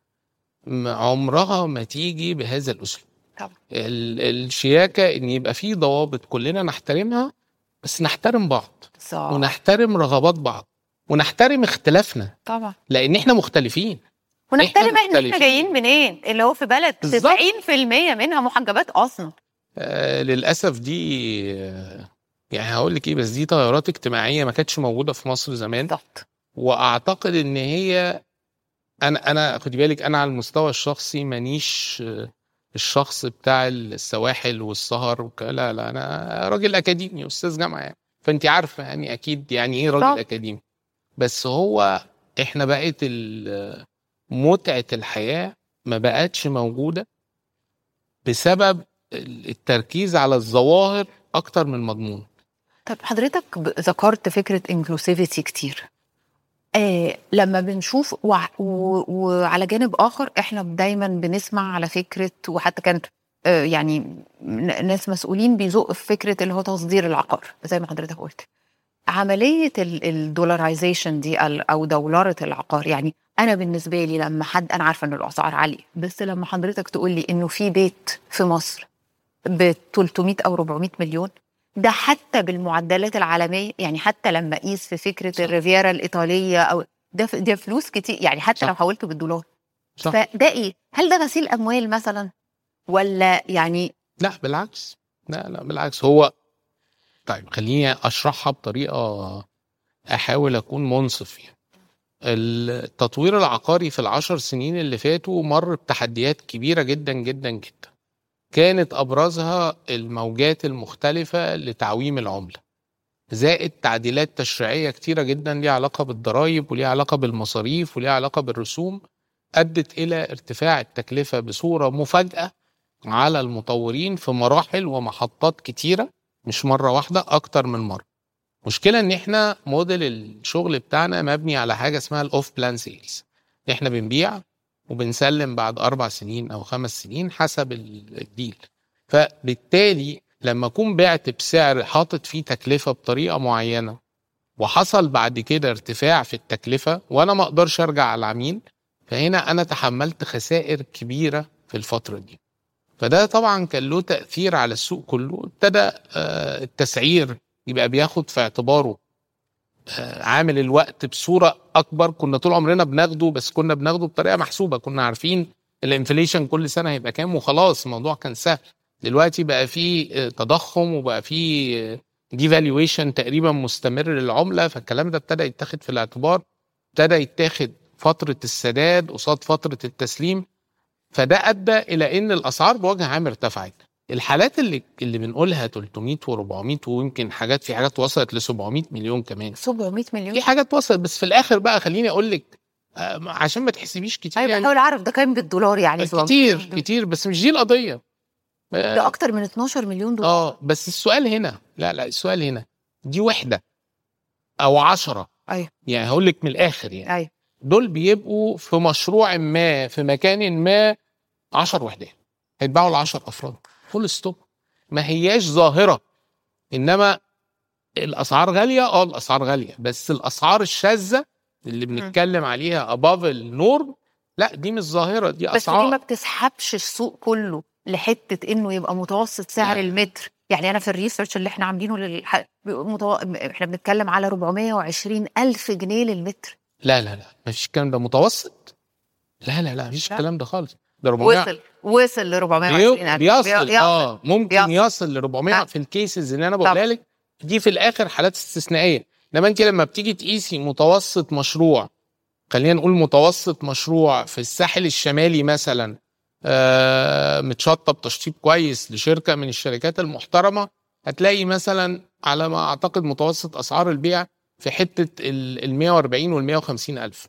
م- عمرها ما تيجي بهذا الاسلوب طبعا. ال- الشياكه ان يبقى في ضوابط كلنا نحترمها بس نحترم بعض صح ونحترم رغبات بعض ونحترم اختلافنا طبعا لان احنا مختلفين ونحترم احنا احنا مختلفين. جايين منين اللي هو في بلد بالظبط. 90% منها محجبات اصلا آه للاسف دي آه يعني هقول لك ايه بس دي تغيرات اجتماعيه ما كانتش موجوده في مصر زمان بالظبط واعتقد ان هي انا انا خدي بالك انا على المستوى الشخصي مانيش آه، الشخص بتاع السواحل والسهر وك... لا لا انا راجل اكاديمي استاذ جامعه يعني فانت عارفه يعني اكيد يعني ايه راجل طبعا. اكاديمي بس هو احنا بقت ال- متعه الحياه ما بقتش موجوده بسبب التركيز على الظواهر اكتر من المضمون طب حضرتك ب- ذكرت فكرة انكلوسيفيتي كتير آه لما بنشوف وع- و- وعلى جانب آخر احنا دايما بنسمع على فكرة وحتى كان آه يعني ن- ناس مسؤولين بيزقوا في فكرة اللي هو تصدير العقار زي ما حضرتك قلت عملية ال- الدولاريزيشن دي ال- أو دولارة العقار يعني أنا بالنسبة لي لما حد أنا عارفة إن الأسعار عالية بس لما حضرتك تقول لي إنه في بيت في مصر ب 300 أو 400 مليون ده حتى بالمعدلات العالميه يعني حتى لما اقيس في فكره صح. الريفيرا الايطاليه او ده ف- ده فلوس كتير يعني حتى صح. لو حولته بالدولار صح. فده ايه هل ده غسيل اموال مثلا ولا يعني لا بالعكس لا لا بالعكس هو طيب خليني اشرحها بطريقه احاول اكون منصف يعني التطوير العقاري في العشر سنين اللي فاتوا مر بتحديات كبيره جدا جدا جدا كانت ابرزها الموجات المختلفه لتعويم العمله زائد تعديلات تشريعيه كتيره جدا ليها علاقه بالضرائب وليها علاقه بالمصاريف وليها علاقه بالرسوم ادت الى ارتفاع التكلفه بصوره مفاجاه على المطورين في مراحل ومحطات كتيره مش مره واحده اكتر من مره مشكلة ان احنا موديل الشغل بتاعنا مبني على حاجة اسمها الاوف بلان سيلز احنا بنبيع وبنسلم بعد اربع سنين او خمس سنين حسب ال- الديل فبالتالي لما اكون بعت بسعر حاطط فيه تكلفة بطريقة معينة وحصل بعد كده ارتفاع في التكلفة وانا ما اقدرش ارجع على العميل فهنا انا تحملت خسائر كبيرة في الفترة دي فده طبعا كان له تأثير على السوق كله ابتدى آه، التسعير يبقى بياخد في اعتباره آه، عامل الوقت بصوره اكبر كنا طول عمرنا بناخده بس كنا بناخده بطريقه محسوبه كنا عارفين الانفليشن كل سنه هيبقى كام وخلاص الموضوع كان سهل دلوقتي بقى في آه، تضخم وبقى في ديفالويشن تقريبا مستمر للعمله فالكلام ده ابتدى يتاخد في الاعتبار ابتدى يتاخد فتره السداد قصاد فتره التسليم فده ادى الى ان الاسعار بوجه عام ارتفعت الحالات اللي اللي بنقولها 300 و400 ويمكن حاجات في حاجات وصلت ل 700 مليون كمان 700 مليون في حاجات وصلت بس في الاخر بقى خليني اقول لك آه، عشان ما تحسبيش كتير ايوه يعني بحاول اعرف ده كام بالدولار يعني 700 كتير مليون. كتير بس مش دي القضيه آه، ده اكتر من 12 مليون دولار اه بس السؤال هنا لا لا السؤال هنا دي وحده او عشرة ايوه يعني هقول لك من الاخر يعني ايوه دول بيبقوا في مشروع ما في مكان ما 10 وحدات هيتباعوا ل 10 افراد فول ستوب ما هياش ظاهره انما الاسعار غاليه اه الاسعار غاليه بس الاسعار الشاذه اللي بنتكلم عليها اباف النورم لا دي مش ظاهره دي بس دي ما اسعار بتسحبش السوق كله لحته انه يبقى متوسط سعر لا. المتر يعني انا في الريسيرش اللي احنا عاملينه للح... متو... احنا بنتكلم على 420 الف جنيه للمتر لا لا لا ما فيش الكلام ده متوسط لا لا لا ما فيش لا. الكلام ده خالص ده 400 وصل وصل ل 420 الف بيصل بي- اه ممكن بيصل. يصل ل 400 آه. في الكيسز اللي انا بقولها طبعا. لك دي في الاخر حالات استثنائيه انما انت لما بتيجي تقيسي متوسط مشروع خلينا نقول متوسط مشروع في الساحل الشمالي مثلا آه متشطب تشطيب كويس لشركه من الشركات المحترمه هتلاقي مثلا على ما اعتقد متوسط اسعار البيع في حته ال 140 وال 150 الف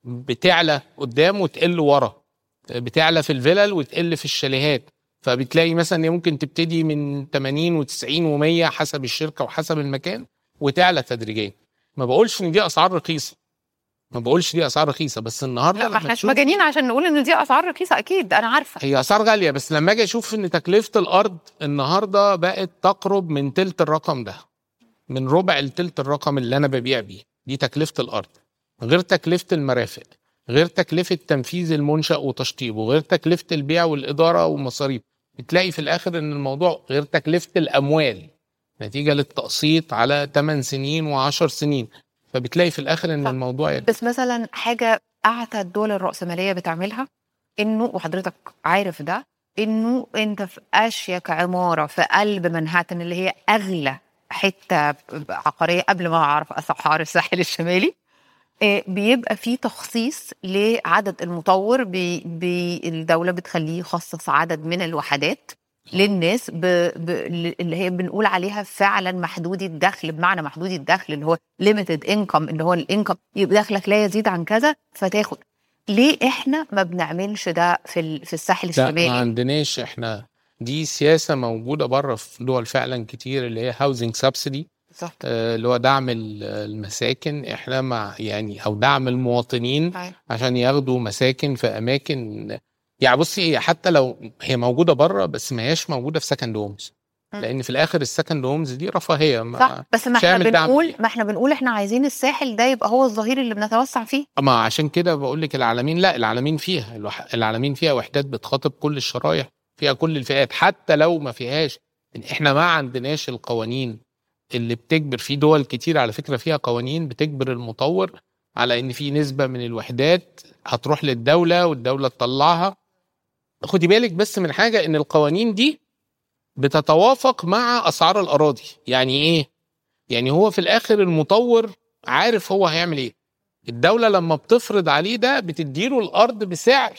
بتعلى قدام وتقل ورا بتعلى في الفلل وتقل في الشاليهات فبتلاقي مثلا إن ممكن تبتدي من 80 و90 و100 حسب الشركه وحسب المكان وتعلى تدريجيا ما بقولش ان دي اسعار رخيصه ما بقولش دي اسعار رخيصه بس النهارده لا ما لما احناش تشوف- مجانين عشان نقول ان دي اسعار رخيصه اكيد انا عارفه هي اسعار غاليه بس لما اجي اشوف ان تكلفه الارض النهارده بقت تقرب من تلت الرقم ده من ربع لتلت الرقم اللي انا ببيع بيه دي تكلفه الارض غير تكلفه المرافق غير تكلفه تنفيذ المنشا وتشطيبه غير تكلفه البيع والاداره والمصاريف بتلاقي في الاخر ان الموضوع غير تكلفه الاموال نتيجه للتقسيط على 8 سنين و10 سنين فبتلاقي في الاخر ان صح. الموضوع يعني بس مثلا حاجه اعتى الدول الراسماليه بتعملها انه وحضرتك عارف ده انه انت في اشيك عماره في قلب منهاتن اللي هي اغلى حته عقاريه قبل ما اعرف اسعار الساحل الشمالي آه، بيبقى في تخصيص لعدد المطور بي بي الدوله بتخليه يخصص عدد من الوحدات للناس ب... ب... اللي هي بنقول عليها فعلا محدودي الدخل بمعنى محدودي الدخل اللي هو ليميتد انكم اللي هو الانكم يبقى دخلك لا يزيد عن كذا فتاخد ليه احنا ما بنعملش ده في ال... في الساحل لا ما الشمالي عندناش احنا دي سياسه موجوده بره في دول فعلا كتير اللي هي هاوزنج سبسيدي بالظبط اللي هو دعم ال- المساكن احنا مع يعني او دعم المواطنين أيوة. عشان ياخدوا مساكن في اماكن يعني بصي هي حتى لو هي موجوده بره بس ما هياش موجوده في سكند هومز مم. لان في الاخر السكند هومز دي رفاهيه ما صح بس ما مش احنا هيعمل دعم بنقول فيها. ما احنا بنقول احنا عايزين الساحل ده يبقى هو الظهير اللي بنتوسع فيه ما عشان كده بقول لك العالمين لا العالمين فيها الوح- العالمين فيها وحدات بتخاطب كل الشرايح فيها كل الفئات حتى لو ما فيهاش احنا ما عندناش القوانين اللي بتجبر في دول كتير على فكره فيها قوانين بتجبر المطور على ان في نسبه من الوحدات هتروح للدوله والدوله تطلعها خدي بالك بس من حاجه ان القوانين دي بتتوافق مع اسعار الاراضي يعني ايه يعني هو في الاخر المطور عارف هو هيعمل ايه الدولة لما بتفرض عليه ده بتديله الأرض بسعر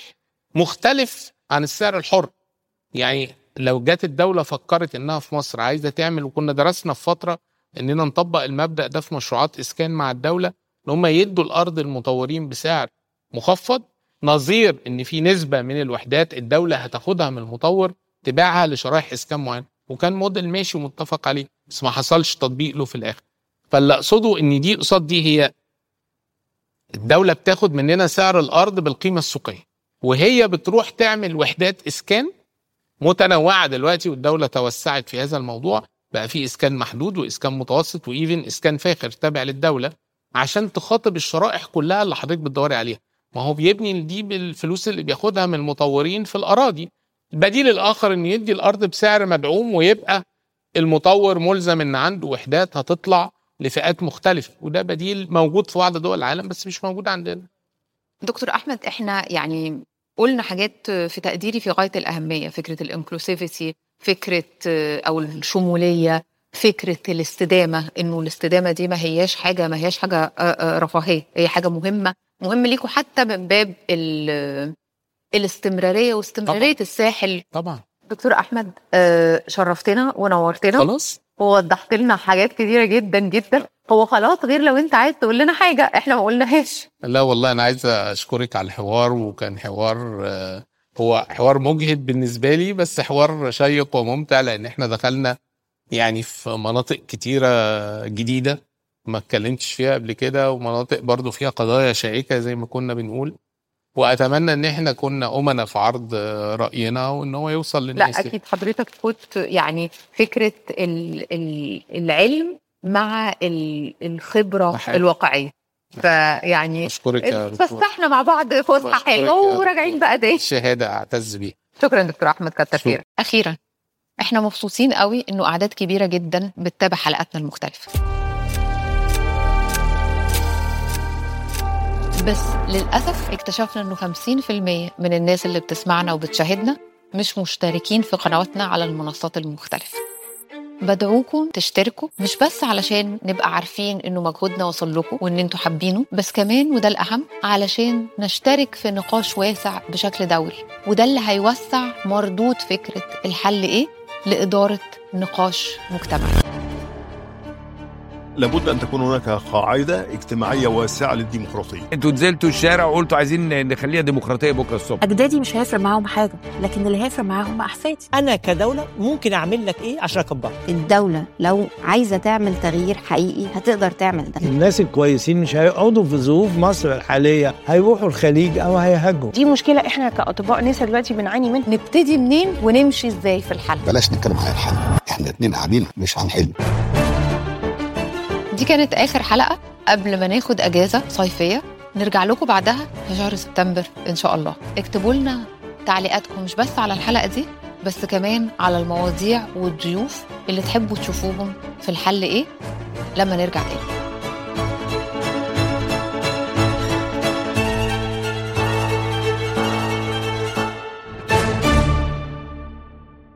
مختلف عن السعر الحر يعني لو جت الدولة فكرت إنها في مصر عايزة تعمل وكنا درسنا في فترة إننا نطبق المبدأ ده في مشروعات إسكان مع الدولة إن هم يدوا الأرض المطورين بسعر مخفض نظير إن في نسبة من الوحدات الدولة هتاخدها من المطور تبيعها لشرائح اسكان معينه وكان موديل ماشي ومتفق عليه بس ما حصلش تطبيق له في الاخر فاللي اقصده ان دي قصاد دي هي الدوله بتاخد مننا سعر الارض بالقيمه السوقيه وهي بتروح تعمل وحدات اسكان متنوعه دلوقتي والدوله توسعت في هذا الموضوع بقى في اسكان محدود واسكان متوسط وايفن اسكان فاخر تابع للدوله عشان تخاطب الشرائح كلها اللي حضرتك بتدوري عليها ما هو بيبني دي بالفلوس اللي بياخدها من المطورين في الاراضي البديل الاخر ان يدي الارض بسعر مدعوم ويبقى المطور ملزم ان عنده وحدات هتطلع لفئات مختلفه وده بديل موجود في بعض دول العالم بس مش موجود عندنا دكتور احمد احنا يعني قلنا حاجات في تقديري في غايه الاهميه فكره الانكلوسيفيتي فكره او الشموليه فكره الاستدامه انه الاستدامه دي ما هياش حاجه ما هياش حاجه رفاهيه هي حاجه مهمه مهم ليكم حتى من باب الاستمراريه واستمراريه طبعا. الساحل طبعا دكتور احمد شرفتنا ونورتنا خلاص ووضحت لنا حاجات كتيره جدا جدا هو خلاص غير لو انت عايز تقول لنا حاجه احنا ما قلناهاش لا والله انا عايز اشكرك على الحوار وكان حوار هو حوار مجهد بالنسبه لي بس حوار شيق وممتع لان احنا دخلنا يعني في مناطق كتيره جديده ما اتكلمتش فيها قبل كده ومناطق برضو فيها قضايا شائكه زي ما كنا بنقول واتمنى ان احنا كنا امنا في عرض راينا وان هو يوصل للناس لا اكيد حضرتك كنت يعني فكره ال ال العلم مع ال الخبره صحيح. الواقعيه فيعني اشكرك يا دكتور فسحنا مع بعض فسحه بشكرك حلوه يا وراجعين دكتور. بقى تاني شهاده اعتز بيها شكرا دكتور احمد كتر شكرا. خيرك اخيرا احنا مبسوطين قوي انه اعداد كبيره جدا بتتابع حلقاتنا المختلفه بس للاسف اكتشفنا انه 50% من الناس اللي بتسمعنا وبتشاهدنا مش مشتركين في قنواتنا على المنصات المختلفه بدعوكم تشتركوا مش بس علشان نبقى عارفين انه مجهودنا وصل لكم وان انتوا حابينه بس كمان وده الاهم علشان نشترك في نقاش واسع بشكل دوري وده اللي هيوسع مردود فكره الحل ايه لاداره نقاش مجتمعي لابد ان تكون هناك قاعده اجتماعيه واسعه للديمقراطيه انتوا نزلتوا الشارع وقلتوا عايزين نخليها ديمقراطيه بكره الصبح اجدادي مش هيفرق معاهم حاجه لكن اللي هيفرق معاهم احفادي انا كدوله ممكن اعمل لك ايه عشان اكبرك الدولة لو عايزة تعمل تغيير حقيقي هتقدر تعمل ده الناس الكويسين مش هيقعدوا في ظروف مصر الحالية هيروحوا الخليج أو هيهاجروا دي مشكله احنا كاطباء نسا دلوقتي بنعاني منها نبتدي منين ونمشي ازاي في الحل بلاش نتكلم عن الحل احنا اتنين قاعدين مش هنحل دي كانت اخر حلقه قبل ما ناخد اجازه صيفيه نرجع لكم بعدها في شهر سبتمبر ان شاء الله اكتبوا لنا تعليقاتكم مش بس على الحلقه دي بس كمان على المواضيع والضيوف اللي تحبوا تشوفوهم في الحل ايه لما نرجع تاني